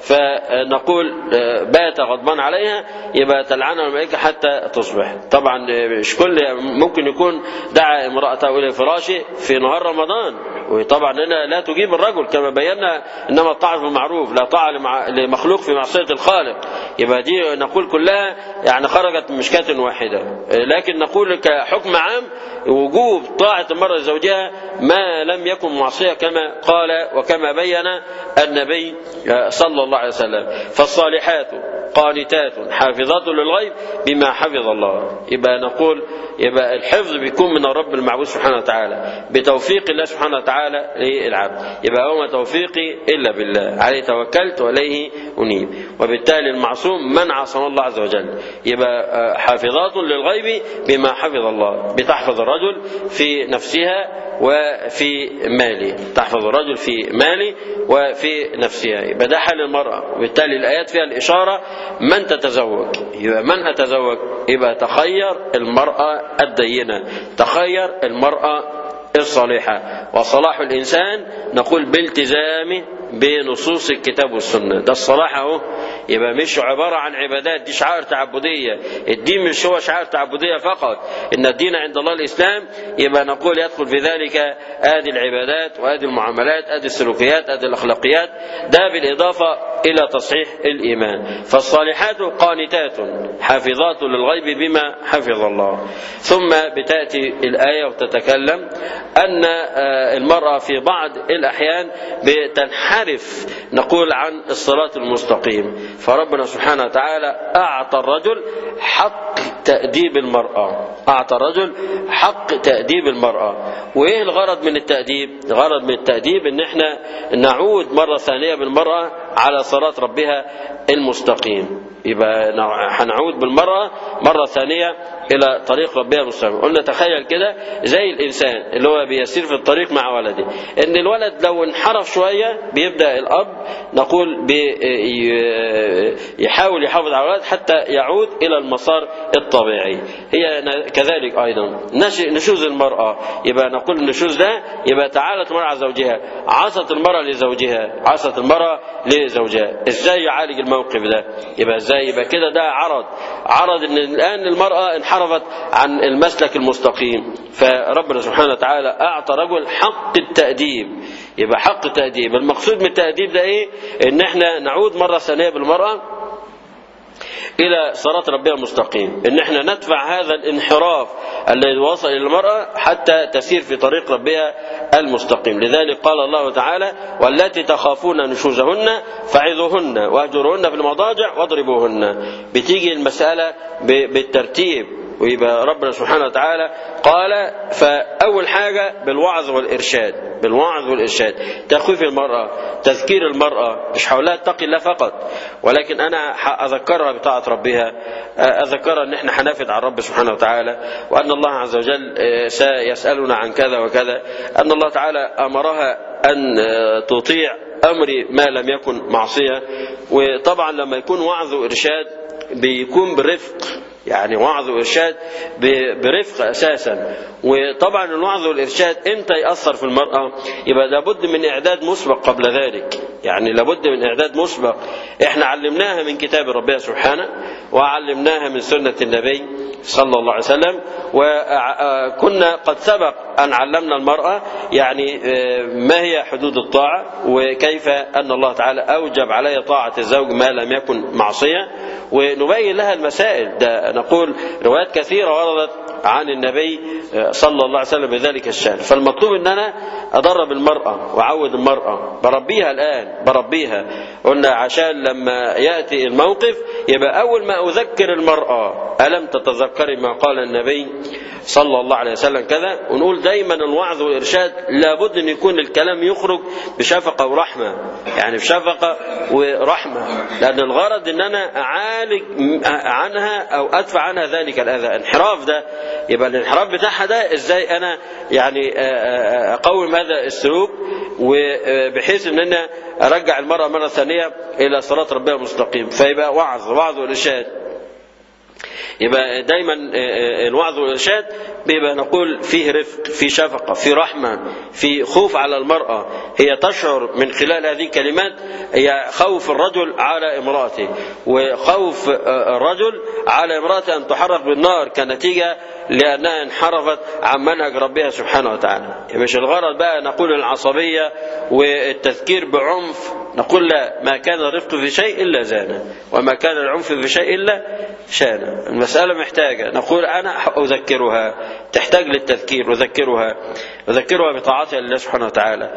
فنقول بات غضبان عليها يبقى تلعنها الملائكه حتى تصبح طبعا مش كل ممكن يكون دعا امراته الى فراشه في نهار رمضان وطبعا هنا لا تجيب الرجل كما بينا انما الطاعه بالمعروف لا طاعه لمخلوق في معصيه الخالق يبقى دي نقول كلها يعني خرجت من مشكاه واحده لكن نقول كحكم عام وجوب طاعه المراه لزوجها ما لم يكن معصيه كما قال وكما بين النبي صلى الله عليه وسلم فالصالحات قانتات حافظات للغيب بما حفظ الله يبقى نقول يبقى الحفظ بيكون من الرب المعبود سبحانه وتعالى بتوفيق الله سبحانه وتعالى للعبد يبقى وما توفيقي الا بالله عليه توكلت واليه انيب وبالتالي المعصوم من عصم الله عز وجل يبقى حافظات للغيب بما حفظ الله بتحفظ الرجل في نفسها وفي ماله تحفظ الرجل في ماله وفي نفسها يبقى ده حال المرأة وبالتالي الآيات فيها الإشارة من تتزوج يبقى من أتزوج يبقى تخير المرأة الدينة تخير المرأة الصالحة وصلاح الإنسان نقول بالتزامه بنصوص الكتاب والسنة ده الصلاح اهو يبقى مش عبارة عن عبادات دي شعائر تعبدية الدين مش هو شعائر تعبدية فقط إن الدين عند الله الإسلام يبقى نقول يدخل في ذلك آدي العبادات وآدي المعاملات آدي السلوكيات آدي الأخلاقيات ده بالإضافة إلى تصحيح الإيمان فالصالحات قانتات حافظات للغيب بما حفظ الله ثم بتأتي الآية وتتكلم أن المرأة في بعض الأحيان بتنحرف نقول عن الصراط المستقيم فربنا سبحانه وتعالى أعطى الرجل حق تأديب المرأة أعطى الرجل حق تأديب المرأة وإيه الغرض من التأديب الغرض من التأديب إن إحنا نعود مرة ثانية بالمرأة على صراط ربها المستقيم يبقى هنعود بالمرة مرة ثانية إلى طريق ربها المستقيم قلنا تخيل كده زي الإنسان اللي هو بيسير في الطريق مع ولده إن الولد لو انحرف شوية بيبدأ الأب نقول يحاول يحافظ على الولد حتى يعود إلى المسار الطبيعي هي كذلك أيضا نشوز المرأة يبقى نقول النشوز ده يبقى تعالت المرأة على زوجها عصت المرأة لزوجها عصت المرأة لزوجها ازاي يعالج الموقف ده يبقى ازاي يبقى كده ده عرض عرض ان الان المرأة انحرفت عن المسلك المستقيم فربنا سبحانه وتعالى اعطى رجل حق التأديب يبقى حق التأديب المقصود من التأديب ده ايه ان احنا نعود مرة ثانية بالمرأة الى صراط ربها المستقيم ان احنا ندفع هذا الانحراف الذي وصل الى المراه حتى تسير في طريق ربها المستقيم لذلك قال الله تعالى والتي تخافون نشوزهن فعظوهن واهجروهن في المضاجع واضربوهن بتيجي المساله بالترتيب ويبقى ربنا سبحانه وتعالى قال فأول حاجة بالوعظ والإرشاد بالوعظ والإرشاد تخويف المرأة تذكير المرأة مش حولها اتقي الله فقط ولكن أنا أذكرها بطاعة ربها أذكرها أن احنا حنافد على الرب سبحانه وتعالى وأن الله عز وجل سيسألنا عن كذا وكذا أن الله تعالى أمرها أن تطيع أمر ما لم يكن معصية وطبعا لما يكون وعظ وإرشاد بيكون برفق يعني وعظ وإرشاد برفق أساسا وطبعا الوعظ والإرشاد إمتى يأثر في المرأة يبقى لابد من إعداد مسبق قبل ذلك يعني لابد من إعداد مسبق إحنا علمناها من كتاب ربنا سبحانه وعلمناها من سنة النبي صلى الله عليه وسلم وكنا قد سبق أن علمنا المرأة يعني ما هي حدود الطاعة وكيف أن الله تعالى أوجب عليها طاعة الزوج ما لم يكن معصية ونبين لها المسائل ده نقول روايات كثيرة وردت عن النبي صلى الله عليه وسلم بذلك الشأن فالمطلوب ان انا ادرب المرأة واعود المرأة بربيها الان بربيها قلنا عشان لما يأتي الموقف يبقى اول ما اذكر المرأة الم تتذكري ما قال النبي صلى الله عليه وسلم كذا ونقول دايما الوعظ والارشاد لابد ان يكون الكلام يخرج بشفقه ورحمه يعني بشفقه ورحمه لان الغرض ان انا اعالج عنها او ادفع عنها ذلك الاذى انحراف ده يبقى الانحراف بتاعها ده ازاي انا يعني اقوم هذا السلوك وبحيث ان انا ارجع المرأة مرة ثانية الى صراط ربها المستقيم فيبقى وعظ وعظ وارشاد يبقى دايما الوعظ والارشاد بيبقى نقول فيه رفق في شفقه في رحمه في خوف على المراه هي تشعر من خلال هذه الكلمات هي خوف الرجل على امراته وخوف الرجل على امراته ان تحرق بالنار كنتيجه لانها انحرفت عن منهج ربها سبحانه وتعالى مش الغرض بقى نقول العصبيه والتذكير بعنف نقول لا ما كان الرفق في شيء الا زانه وما كان العنف في شيء الا شانه المسألة محتاجة نقول أنا أذكرها تحتاج للتذكير أذكرها أذكرها بطاعتها لله سبحانه وتعالى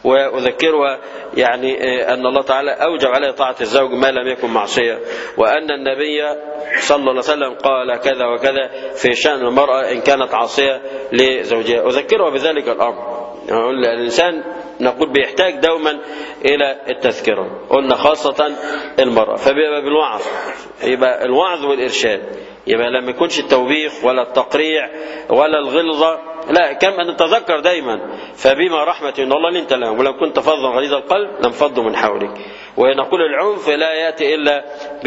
وأذكرها يعني أن الله تعالى أوجب عليها طاعة الزوج ما لم يكن معصية وأن النبي صلى الله عليه وسلم قال كذا وكذا في شأن المرأة إن كانت عاصية لزوجها أذكرها بذلك الأمر الإنسان نقول بيحتاج دوما إلى التذكرة قلنا خاصة المرأة فبيبقى بالوعظ يبقى الوعظ والإرشاد يبقى لما يكونش التوبيخ ولا التقريع ولا الغلظة لا كم أن نتذكر دايما فبما رحمة من الله لنت لهم ولو كنت فظا غليظ القلب لانفضوا من حولك ونقول العنف لا يأتي إلا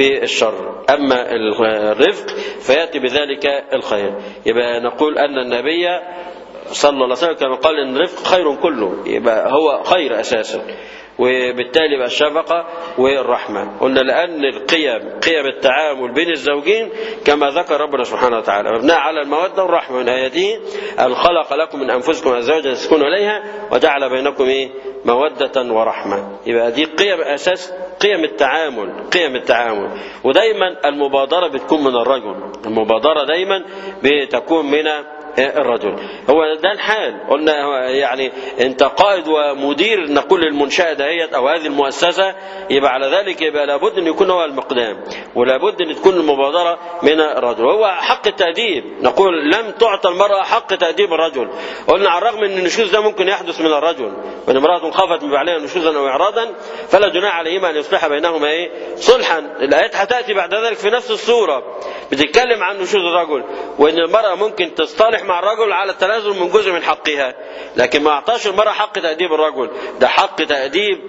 بالشر أما الرفق فيأتي بذلك الخير يبقى نقول أن النبي صلى الله عليه وسلم كما قال ان الرفق خير كله يبقى هو خير اساسا وبالتالي بقى الشفقه والرحمه قلنا لان القيم قيم التعامل بين الزوجين كما ذكر ربنا سبحانه وتعالى مبناء على الموده والرحمه من اياته ان خلق لكم من انفسكم ازواجا تسكنوا اليها وجعل بينكم ايه موده ورحمه يبقى دي قيم اساس قيم التعامل قيم التعامل ودايما المبادره بتكون من الرجل المبادره دايما بتكون من الرجل هو ده الحال قلنا يعني انت قائد ومدير نقول المنشأة دهيت او هذه المؤسسة يبقى على ذلك يبقى لابد ان يكون هو المقدام ولابد ان تكون المبادرة من الرجل هو حق التأديب نقول لم تعطى المرأة حق تأديب الرجل قلنا على الرغم ان النشوز ده ممكن يحدث من الرجل وان امرأة خافت من بعلها نشوزا او اعراضا فلا جناح عليهما ان يصلح بينهما ايه صلحا الايات هتاتي بعد ذلك في نفس الصورة بتتكلم عن نشوز الرجل وان المرأة ممكن تصطلح مع الرجل على التنازل من جزء من حقها لكن ما اعطاش المرأة حق تأديب الرجل ده حق تأديب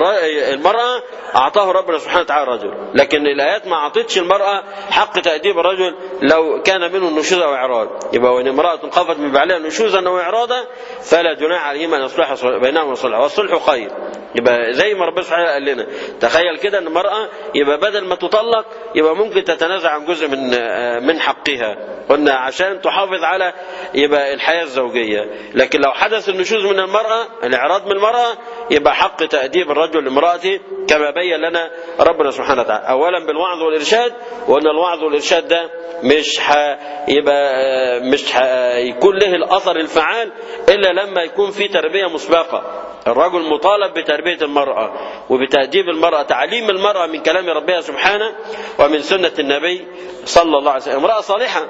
المرأة اعطاه ربنا سبحانه وتعالى الرجل لكن الايات ما اعطتش المرأة حق تأديب الرجل لو كان منه نشوز او اعراض يبقى وان امرأة خافت من بعلها نشوزا او اعراضا فلا جناح عليهما ان يصلح بينهما صلح والصلح خير يبقى زي ما ربنا سبحانه قال لنا تخيل كده ان المرأة يبقى بدل ما تطلق يبقى ممكن تتنازع عن جزء من من حقها قلنا عشان تحافظ على يبقى الحياة الزوجية لكن لو حدث النشوز من المرأة الإعراض من المرأة يبقى حق تأديب الرجل لامرأته كما بين لنا ربنا سبحانه وتعالى أولا بالوعظ والإرشاد وأن الوعظ والإرشاد ده مش ح... يبقى مش ح... يكون له الأثر الفعال إلا لما يكون في تربية مسبقة الرجل مطالب بتربية المرأة وبتأديب المرأة تعليم المرأة من كلام ربها سبحانه ومن سنة النبي صلى الله عليه وسلم امرأة صالحة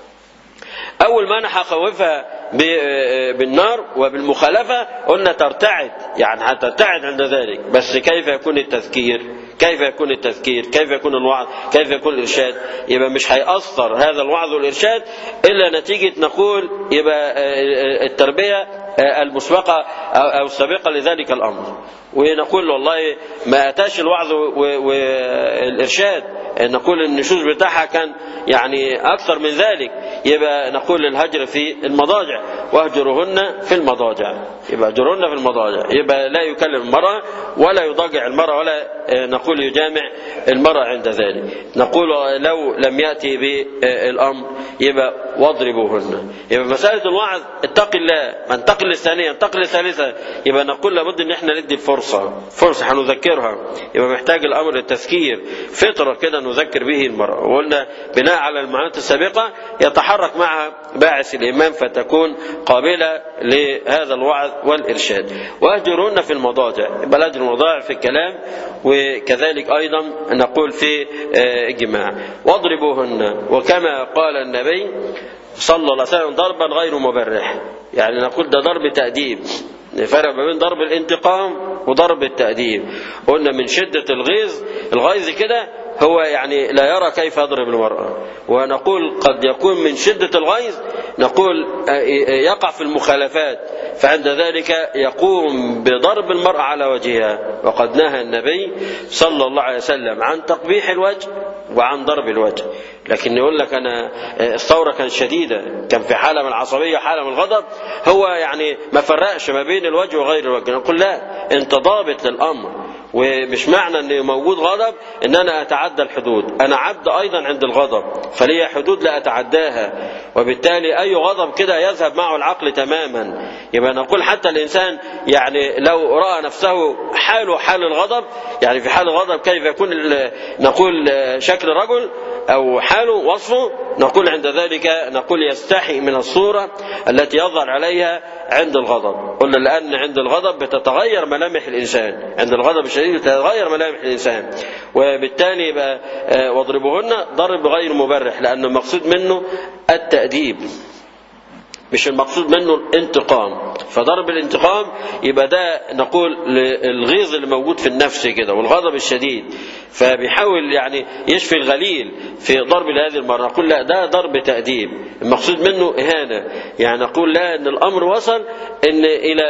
أول ما أنا هخوفها بالنار وبالمخالفة قلنا ترتعد يعني هترتعد عند ذلك بس كيف يكون التذكير كيف يكون التذكير كيف يكون الوعظ كيف يكون الإرشاد يبقى مش هيأثر هذا الوعظ والإرشاد إلا نتيجة نقول يبقى التربية المسبقة أو السابقة لذلك الأمر ونقول والله ما أتاش الوعظ والإرشاد نقول النشوز بتاعها كان يعني أكثر من ذلك يبقى نقول الهجر في المضاجع واهجرهن في المضاجع يبقى اهجرهن في المضاجع يبقى لا يكلم المرأة ولا يضاجع المرأة ولا نقول يجامع المرأة عند ذلك نقول لو لم يأتي بالأمر يبقى واضربوهن يبقى مسألة الوعظ اتق الله انتقل للثانية انتقل للثالثة يبقى نقول لابد ان احنا ندي الفرصة فرصة هنذكرها يبقى محتاج الأمر التذكير فطرة كده نذكر به المرأة وقلنا بناء على المعلومات السابقة يتحرك معها باعث الإيمان فتكون قابلة لهذا الوعظ والإرشاد واهجرهن في المضاجع يبقى الأجر المضاجع في الكلام وكذلك أيضا نقول في الجماع واضربوهن وكما قال النبي صلى الله عليه وسلم ضربا غير مبرح يعني نقول ده ضرب تأديب فرق ما بين ضرب الانتقام وضرب التأديب قلنا من شدة الغيظ الغيظ كده هو يعني لا يرى كيف يضرب المرأة ونقول قد يكون من شدة الغيظ نقول يقع في المخالفات فعند ذلك يقوم بضرب المرأة على وجهها وقد نهى النبي صلى الله عليه وسلم عن تقبيح الوجه وعن ضرب الوجه لكن يقول لك انا الثوره كانت شديده كان في حاله من العصبيه وحاله من الغضب هو يعني ما فرقش ما بين الوجه وغير الوجه نقول لا انت ضابط للامر ومش معنى ان موجود غضب ان انا اتعدى الحدود انا عبد ايضا عند الغضب فلي حدود لا اتعداها وبالتالي اي غضب كده يذهب معه العقل تماما يبقى نقول حتى الانسان يعني لو راى نفسه حاله حال الغضب يعني في حال الغضب كيف يكون نقول شكل رجل او حاله وصفه نقول عند ذلك نقول يستحي من الصوره التي يظهر عليها عند الغضب قلنا لان عند الغضب بتتغير ملامح الانسان عند الغضب الشديد بتتغير ملامح الانسان وبالتالي يبقى واضربوهن ضرب غير مبرح لان المقصود منه التاديب مش المقصود منه الانتقام فضرب الانتقام يبقى ده نقول الغيظ اللي موجود في النفس كده والغضب الشديد فبيحاول يعني يشفي الغليل في ضرب لهذه المرة نقول لا ده ضرب تأديب المقصود منه إهانة يعني نقول لا أن الأمر وصل إن إلى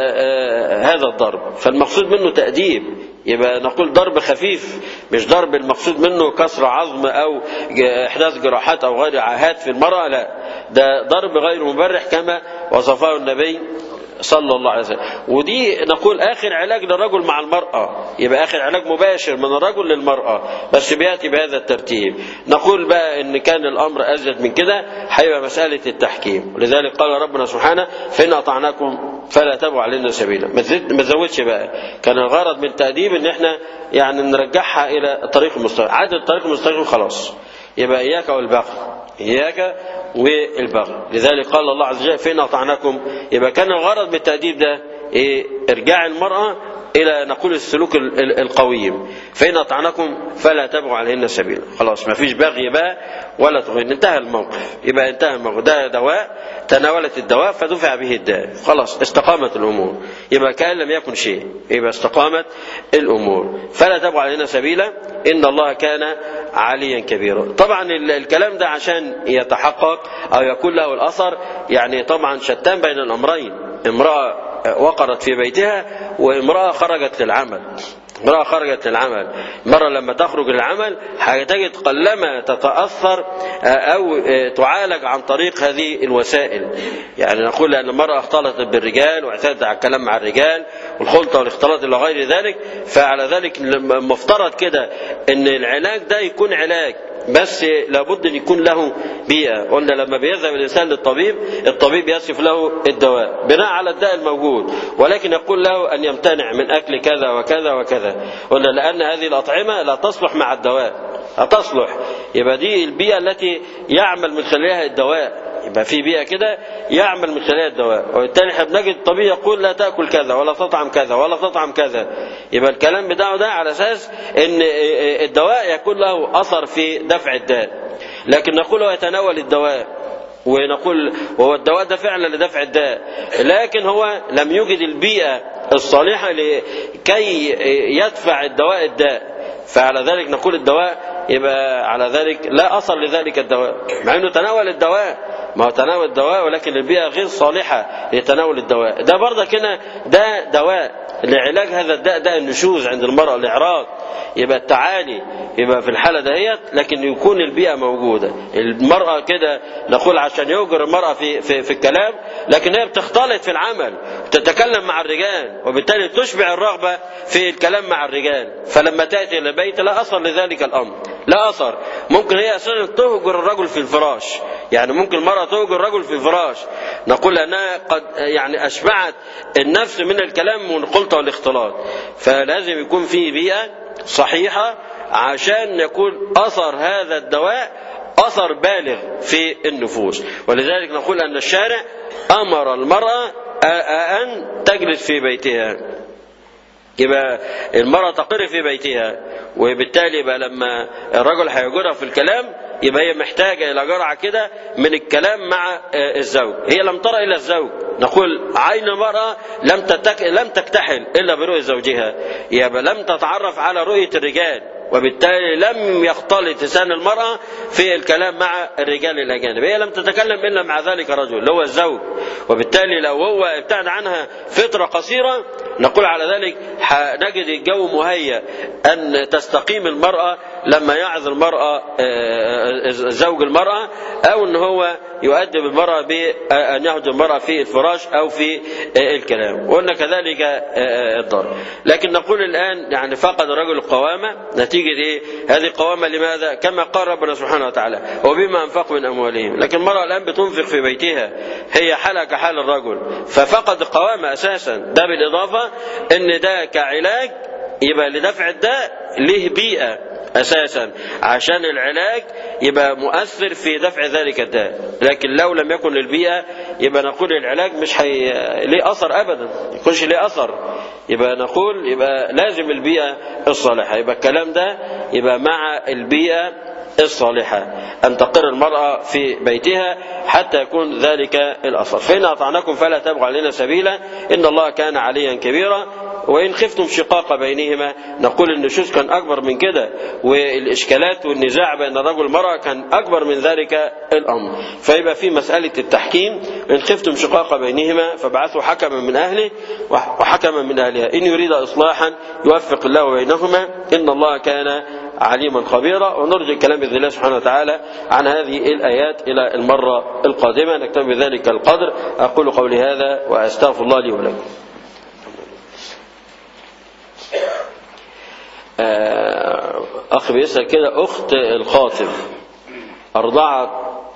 هذا الضرب فالمقصود منه تأديب يبقى نقول ضرب خفيف مش ضرب المقصود منه كسر عظم او احداث جراحات او غير عاهات في المراه لا ده ضرب غير مبرح كما وصفه النبي صلى الله عليه وسلم ودي نقول اخر علاج للرجل مع المراه يبقى اخر علاج مباشر من الرجل للمراه بس بياتي بهذا الترتيب نقول بقى ان كان الامر ازيد من كده هيبقى مساله التحكيم ولذلك قال ربنا سبحانه فان اطعناكم فلا تبوا علينا سبيلا ما تزودش بقى كان الغرض من التاديب ان احنا يعني نرجعها الى الطريق المستقيم عاد الطريق المستقيم خلاص يبقى اياك والبغي اياك والبغي لذلك قال الله عز وجل فإن أطعناكم يبقى كان الغرض من التأديب ده إيه إرجاع المرأة إلى نقول السلوك القويم فإن أطعناكم فلا تبغوا عليهن سبيلا خلاص ما فيش بغي بقى ولا تغير انتهى الموقف يبقى انتهى الموقف ده دواء تناولت الدواء فدفع به الداء خلاص استقامت الأمور يبقى كان لم يكن شيء يبقى استقامت الأمور فلا تبغوا عليهن سبيلا إن الله كان عليا كبيرا طبعا الكلام ده عشان يتحقق أو يكون له الأثر يعني طبعا شتان بين الأمرين امرأة وقرت في بيتها وامرأة خرجت للعمل امرأة خرجت للعمل مرة لما تخرج للعمل هتجد قلما تتأثر أو تعالج عن طريق هذه الوسائل يعني نقول أن المرأة اختلطت بالرجال واعتادت على الكلام مع الرجال والخلطة والاختلاط إلى غير ذلك فعلى ذلك مفترض كده أن العلاج ده يكون علاج بس لابد ان يكون له بيئه قلنا لما بيذهب الانسان للطبيب الطبيب يصف له الدواء بناء على الداء الموجود ولكن يقول له ان يمتنع من اكل كذا وكذا وكذا قلنا لان هذه الاطعمه لا تصلح مع الدواء لا تصلح يبقى دي البيئه التي يعمل من خلالها الدواء يبقى في بيئه كده يعمل من خلالها الدواء وبالتالي احنا بنجد الطبيب يقول لا تاكل كذا ولا تطعم كذا ولا تطعم كذا يبقى الكلام بتاعه ده على اساس ان الدواء يكون له اثر في دفع الداء لكن نقول هو يتناول الدواء ونقول وهو الدواء ده فعلا لدفع الداء لكن هو لم يوجد البيئه الصالحه لكي يدفع الدواء الداء فعلى ذلك نقول الدواء يبقى على ذلك لا اثر لذلك الدواء مع انه تناول الدواء ما هو تناول الدواء ولكن البيئة غير صالحة لتناول الدواء ده برضك هنا ده دواء لعلاج هذا الداء ده النشوز عند المرأة الإعراض يبقى التعالي يبقى في الحالة دهيت لكن يكون البيئة موجودة المرأة كده نقول عشان يوجر المرأة في, في, في الكلام لكن هي بتختلط في العمل تتكلم مع الرجال وبالتالي تشبع الرغبة في الكلام مع الرجال فلما تأتي إلى البيت لا أثر لذلك الأمر لا أثر ممكن هي أساسا تهجر الرجل في الفراش يعني ممكن المرأة تهجر الرجل في الفراش نقول أنها قد يعني أشبعت النفس من الكلام والخلطة والاختلاط فلازم يكون في بيئة صحيحة عشان يكون أثر هذا الدواء أثر بالغ في النفوس ولذلك نقول أن الشارع أمر المرأة أن تجلس في بيتها يبقى المرأة تقر في بيتها وبالتالي يبقى لما الرجل هيجرها في الكلام يبقى هي محتاجة إلى جرعة كده من الكلام مع الزوج هي لم ترى إلا الزوج نقول عين المرأة لم تتك... لم تكتحل إلا برؤية زوجها يبقى لم تتعرف على رؤية الرجال وبالتالي لم يختلط لسان المرأة في الكلام مع الرجال الأجانب هي لم تتكلم إلا مع ذلك الرجل اللي هو الزوج وبالتالي لو هو ابتعد عنها فترة قصيرة نقول على ذلك نجد الجو مهيأ أن تستقيم المرأة لما يعظ المرأة زوج المرأة أو أن هو يؤدب المرأة بأن يهجر المرأة في الفراش أو في الكلام وقلنا كذلك الضرب لكن نقول الآن يعني فقد الرجل القوامة نتيجة إيه هذه القوامة لماذا كما قال ربنا سبحانه وتعالى وبما أنفقوا من أموالهم لكن المرأة الآن بتنفق في بيتها هي حالها كحال الرجل ففقد القوامة أساسا ده بالإضافة أن ده كعلاج يبقى لدفع الداء له بيئة أساسا عشان العلاج يبقى مؤثر في دفع ذلك الداء لكن لو لم يكن للبيئة يبقى نقول العلاج مش حي... ليه أثر أبدا يكونش ليه أثر يبقى نقول يبقى لازم البيئة الصالحة يبقى الكلام ده يبقى مع البيئة الصالحة أن تقر المرأة في بيتها حتى يكون ذلك الأثر فإن أطعناكم فلا تبغوا علينا سبيلا إن الله كان عليا كبيرا وإن خفتم شقاق بينهما نقول إن النشوز كان أكبر من كده والإشكالات والنزاع بين الرجل والمرأة كان أكبر من ذلك الأمر فيبقى في مسألة التحكيم إن خفتم شقاق بينهما فابعثوا حكما من أهله وحكما من أهلها إن يريد إصلاحا يوفق الله بينهما إن الله كان عليما خبيرا ونرجو الكلام باذن الله سبحانه وتعالى عن هذه الايات الى المره القادمه نكتفي بذلك القدر اقول قولي هذا واستغفر الله لي ولكم. اخ بيسال كده اخت الخاطب ارضعت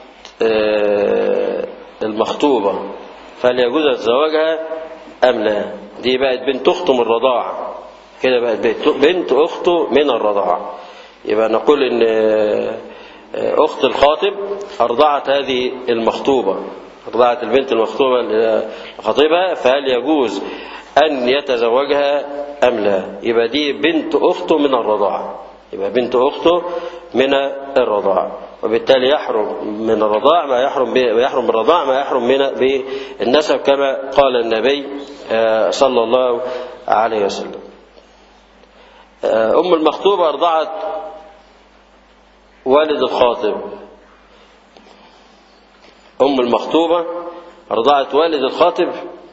المخطوبه فهل يجوز زواجها ام لا؟ دي بقت بنت اخته من الرضاعه كده بقت بنت اخته من الرضاعه يبقى نقول ان اخت الخاطب ارضعت هذه المخطوبه ارضعت البنت المخطوبه لخطيبها فهل يجوز ان يتزوجها ام لا يبقى دي بنت اخته من الرضاعه يبقى بنت اخته من الرضاعه وبالتالي يحرم من الرضاع ما يحرم يحرم من الرضاع ما يحرم من بالنسب كما قال النبي صلى الله عليه وسلم أم المخطوبة أرضعت والد الخاطب أم المخطوبة أرضعت والد الخاطب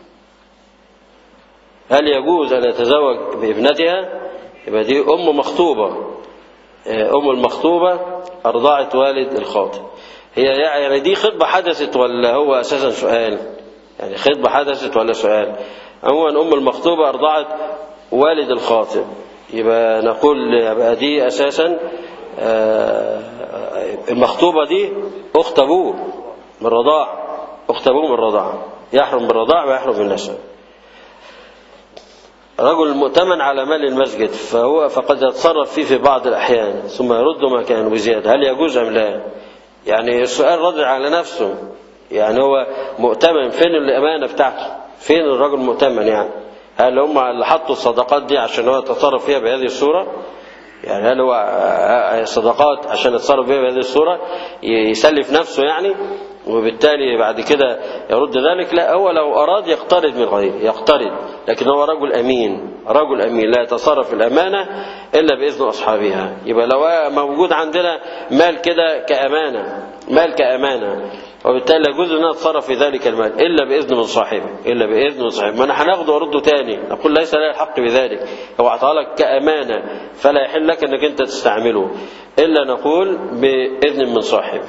هل يجوز أن يتزوج بابنتها يبقى دي أم مخطوبة أم المخطوبة أرضعت والد الخاطب هي يعني دي خطبة حدثت ولا هو أساسا سؤال يعني خطبة حدثت ولا سؤال عموما أم المخطوبة أرضعت والد الخاطب يبقى نقول يبقى دي اساسا المخطوبه دي اخت ابوه من الرضاع اخت ابوه من الرضاعه يحرم بالرضاع ويحرم بالنسب رجل مؤتمن على مال المسجد فهو فقد يتصرف فيه في بعض الاحيان ثم يرد ما كان بزياده هل يجوز ام لا؟ يعني السؤال رد على نفسه يعني هو مؤتمن فين الامانه بتاعته؟ فين الرجل مؤتمن يعني؟ هل هم اللي حطوا الصدقات دي عشان هو يتصرف فيها بهذه الصورة يعني هل هو الصدقات عشان يتصرف بها بهذه الصورة يسلف نفسه يعني وبالتالي بعد كده يرد ذلك لا هو لو أراد يقترض من غيره يقترض لكن هو رجل أمين رجل أمين لا يتصرف الأمانة إلا بإذن أصحابها يبقى لو موجود عندنا مال كده كأمانة مال كأمانة وبالتالي لا يجوز ان اتصرف في ذلك المال الا باذن من صاحبه الا باذن من صاحبه ما انا هناخده وارده تاني نقول ليس له الحق بذلك هو اعطاه لك كامانه فلا يحل لك انك انت تستعمله الا نقول باذن من صاحبه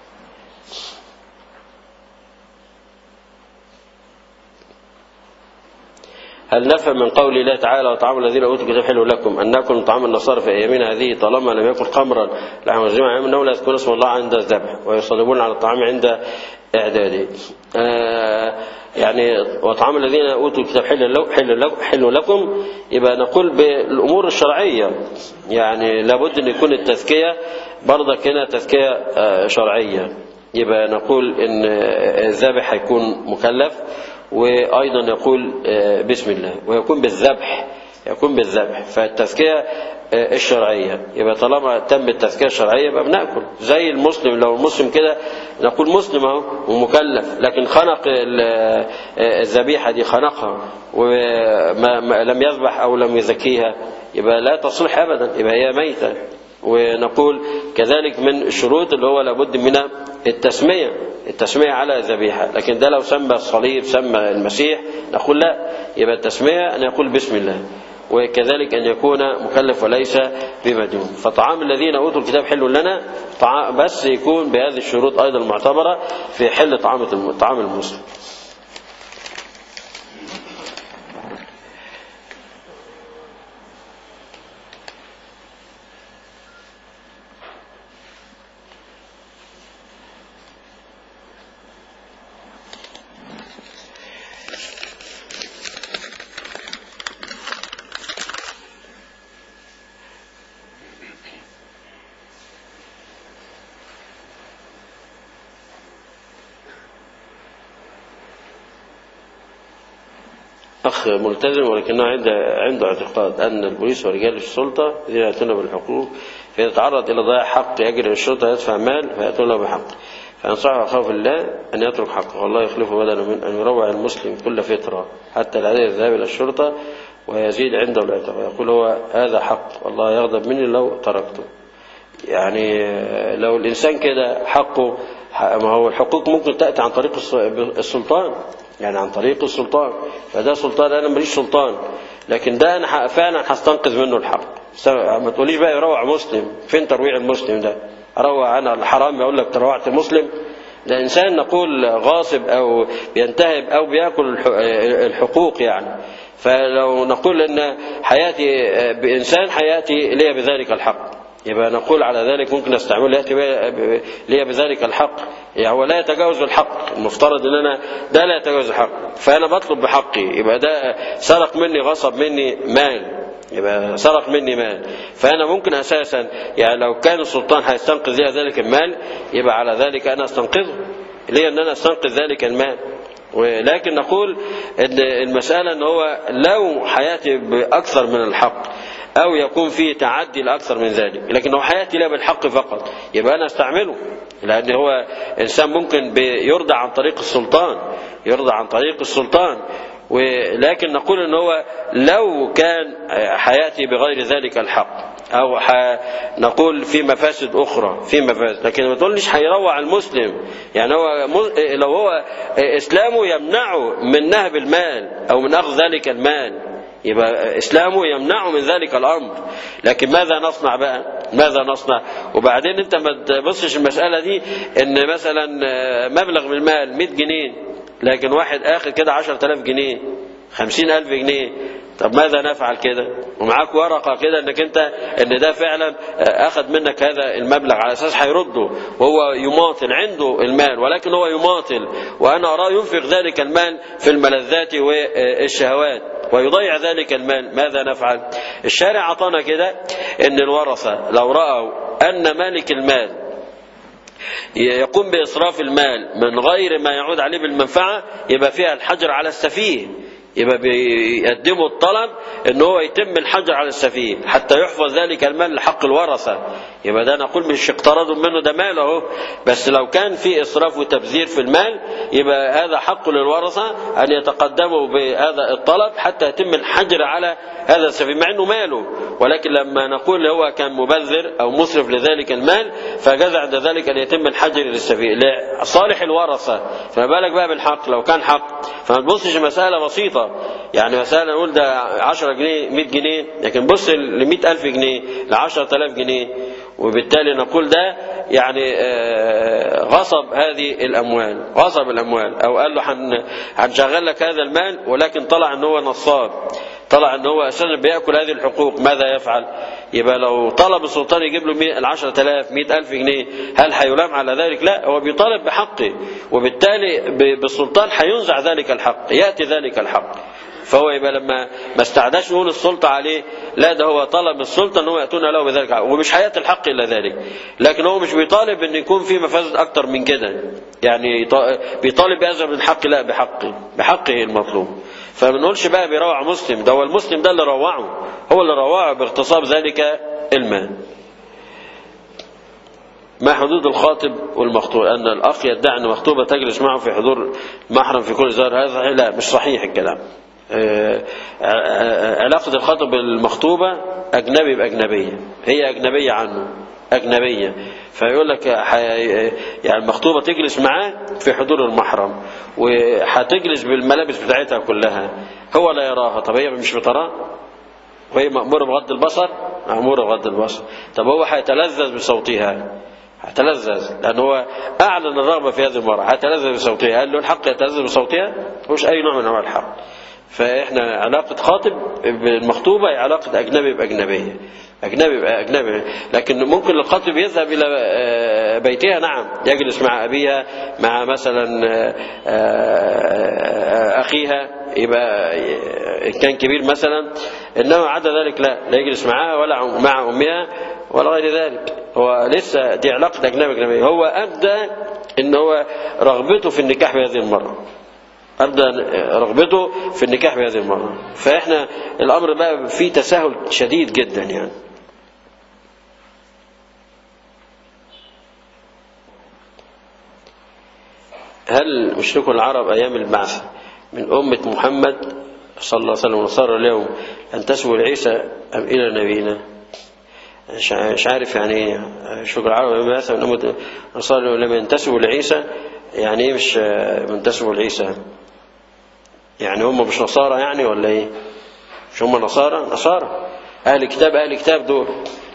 هل نفهم من قول الله تعالى وطعام الذين اوتوا الكتاب حلو لكم ان ناكل طعام النصارى في ايامنا هذه طالما لم يكن خمرا لحم مجموعا انه لا يذكرون اسم الله عند الذبح ويصلبون على الطعام عند اعداده. آه يعني وطعام الذين اوتوا الكتاب حل لكم حل لكم حل لكم يبقى نقول بالامور الشرعيه يعني لابد ان يكون التزكيه برضك هنا تزكيه آه شرعيه يبقى نقول ان الذابح هيكون مكلف وأيضا يقول بسم الله ويكون بالذبح يكون بالذبح فالتزكية الشرعية يبقى طالما تم التزكية الشرعية يبقى بناكل زي المسلم لو المسلم كده نقول مسلم اهو ومكلف لكن خنق الذبيحة دي خنقها ولم يذبح أو لم يزكيها يبقى لا تصلح أبدا يبقى هي ميتة ونقول كذلك من الشروط اللي هو لابد من التسمية التسمية على ذبيحة لكن ده لو سمى الصليب سمى المسيح نقول لا يبقى التسمية أن يقول بسم الله وكذلك أن يكون مكلف وليس بمجنون فطعام الذين أوتوا الكتاب حل لنا طعام بس يكون بهذه الشروط أيضا المعتبرة في حل طعام طعام المسلم أخ ملتزم ولكنه عنده عنده اعتقاد أن البوليس ورجال السلطة الذين يأتون بالحقوق فإذا تعرض إلى ضياع حق يجري الشرطة يدفع مال فيأتون له بحق فأنصحه أخاف الله أن يترك حقه والله يخلفه بدلا من أن يروع المسلم كل فترة حتى لا يذهب إلى الشرطة ويزيد عنده الاعتقاد يقول هو هذا حق والله يغضب مني لو تركته يعني لو الإنسان كده حقه ما هو الحقوق ممكن تأتي عن طريق السلطان يعني عن طريق السلطان فده سلطان أنا ماليش سلطان لكن ده أنا فعلا هستنقذ منه الحق ما تقوليش بقى يروع مسلم فين ترويع المسلم ده أروع أنا الحرام يقول لك تروعت مسلم ده إنسان نقول غاصب أو بينتهب أو بيأكل الحقوق يعني فلو نقول أن حياتي بإنسان حياتي لي بذلك الحق يبقى نقول على ذلك ممكن نستعمل يأتي لي بذلك الحق يعني هو لا يتجاوز الحق المفترض ان انا ده لا يتجاوز الحق فانا بطلب بحقي يبقى ده سرق مني غصب مني مال يبقى سرق مني مال فانا ممكن اساسا يعني لو كان السلطان هيستنقذ لي ذلك المال يبقى على ذلك انا استنقذه ليه ان انا استنقذ ذلك المال ولكن نقول ان المساله ان هو لو حياتي باكثر من الحق أو يكون فيه تعدي لأكثر من ذلك لكن هو حياتي لا بالحق فقط يبقى أنا استعمله لأن هو إنسان ممكن يرضى عن طريق السلطان يرضى عن طريق السلطان ولكن نقول ان هو لو كان حياتي بغير ذلك الحق او نقول في مفاسد اخرى في مفاسد لكن ما تقولش هيروع المسلم يعني هو لو هو اسلامه يمنعه من نهب المال او من اخذ ذلك المال يبقى إسلامه يمنعه من ذلك الأمر لكن ماذا نصنع بقى ماذا نصنع وبعدين أنت ما تبصش المسألة دي أن مثلا مبلغ من المال 100 جنيه لكن واحد آخر كده 10000 جنيه 50000 جنيه طب ماذا نفعل كده ومعاك ورقة كده انك انت ان ده فعلا اخذ منك هذا المبلغ على اساس هيرده وهو يماطل عنده المال ولكن هو يماطل وانا اراه ينفق ذلك المال في الملذات والشهوات ويضيع ذلك المال ماذا نفعل الشارع عطانا كده ان الورثة لو رأوا ان مالك المال يقوم بإصراف المال من غير ما يعود عليه بالمنفعة يبقى فيها الحجر على السفيه يبقى بيقدموا الطلب ان هو يتم الحجر على السفيه حتى يحفظ ذلك المال لحق الورثه يبقى ده نقول مش اقترضوا منه ده مال اهو بس لو كان في اسراف وتبذير في المال يبقى هذا حق للورثه ان يتقدموا بهذا الطلب حتى يتم الحجر على هذا السفيه مع انه ماله ولكن لما نقول هو كان مبذر او مسرف لذلك المال فجاز عند ذلك ان يتم الحجر للسفيه لصالح الورثه فما بالك بقى بالحق لو كان حق فما تبصش مساله بسيطه يعني مثلا نقول ده 10 جنيه 100 جنيه لكن بص ل 100000 جنيه ل 10000 جنيه وبالتالي نقول ده يعني غصب هذه الاموال غصب الاموال او قال له هنشغل لك هذا المال ولكن طلع ان هو نصاب طلع ان هو اساسا بياكل هذه الحقوق ماذا يفعل يبقى لو طلب السلطان يجيب له ال 10000 100000 جنيه هل هيلام على ذلك لا هو بيطالب بحقه وبالتالي بالسلطان هينزع ذلك الحق ياتي ذلك الحق فهو يبقى لما ما استعداش نقول السلطة عليه لا ده هو طلب السلطة ان هو يأتون له بذلك ومش هيأتي الحق إلا ذلك لكن هو مش بيطالب ان يكون في مفاسد أكتر من كده يعني بيطالب بهذا من الحق لا بحقه بحقه المطلوب فما نقولش بقى بيروع مسلم ده هو المسلم ده اللي روعه هو اللي روعه باغتصاب ذلك المال ما حدود الخاطب والمخطوب أن الأخ يدعي أن مخطوبة تجلس معه في حضور محرم في كل زهر هذا لا مش صحيح الكلام آه، آه، علاقة الخاطب بالمخطوبة أجنبي بأجنبية هي أجنبية عنه أجنبية فيقول لك حي- يعني المخطوبة تجلس معاه في حضور المحرم وهتجلس بالملابس بتاعتها كلها هو لا يراها طب هي مش بتراه وهي مأمورة بغض البصر مأمورة بغض البصر طب هو هيتلذذ بصوتها هيتلذذ لأن هو أعلن الرغبة في هذه المرأة هيتلذذ بصوتها هل له الحق يتلذذ بصوتها؟ مش أي نوع من أنواع الحق فإحنا علاقة خاطب بالمخطوبة هي علاقة أجنبي بأجنبية أجنبي بأجنبي لكن ممكن الخاطب يذهب إلى آه، بيتها نعم يجلس مع أبيها مع مثلا آه، آه، أخيها يبقى إن كان كبير مثلا إنما عدا ذلك لا لا يجلس معها ولا مع أمها ولا غير ذلك هو لسه دي علاقة أجنبي أجنبية هو أبدى إن هو رغبته في النكاح بهذه المرة أبدى رغبته في النكاح بهذه المرة فإحنا الأمر بقى فيه تساهل شديد جدا يعني هل مشركو العرب أيام البعث من أمة محمد صلى الله عليه وسلم ونصارى اليوم أن تسووا عيسى أم إلى نبينا مش مش عارف يعني ايه شكر العرب مثلا من أمة النصارى لما ينتسبوا لعيسى يعني ايه مش منتسبوا لعيسى يعني هم مش نصارى يعني ولا ايه مش هم نصارى نصارى اهل كتاب اهل كتاب دول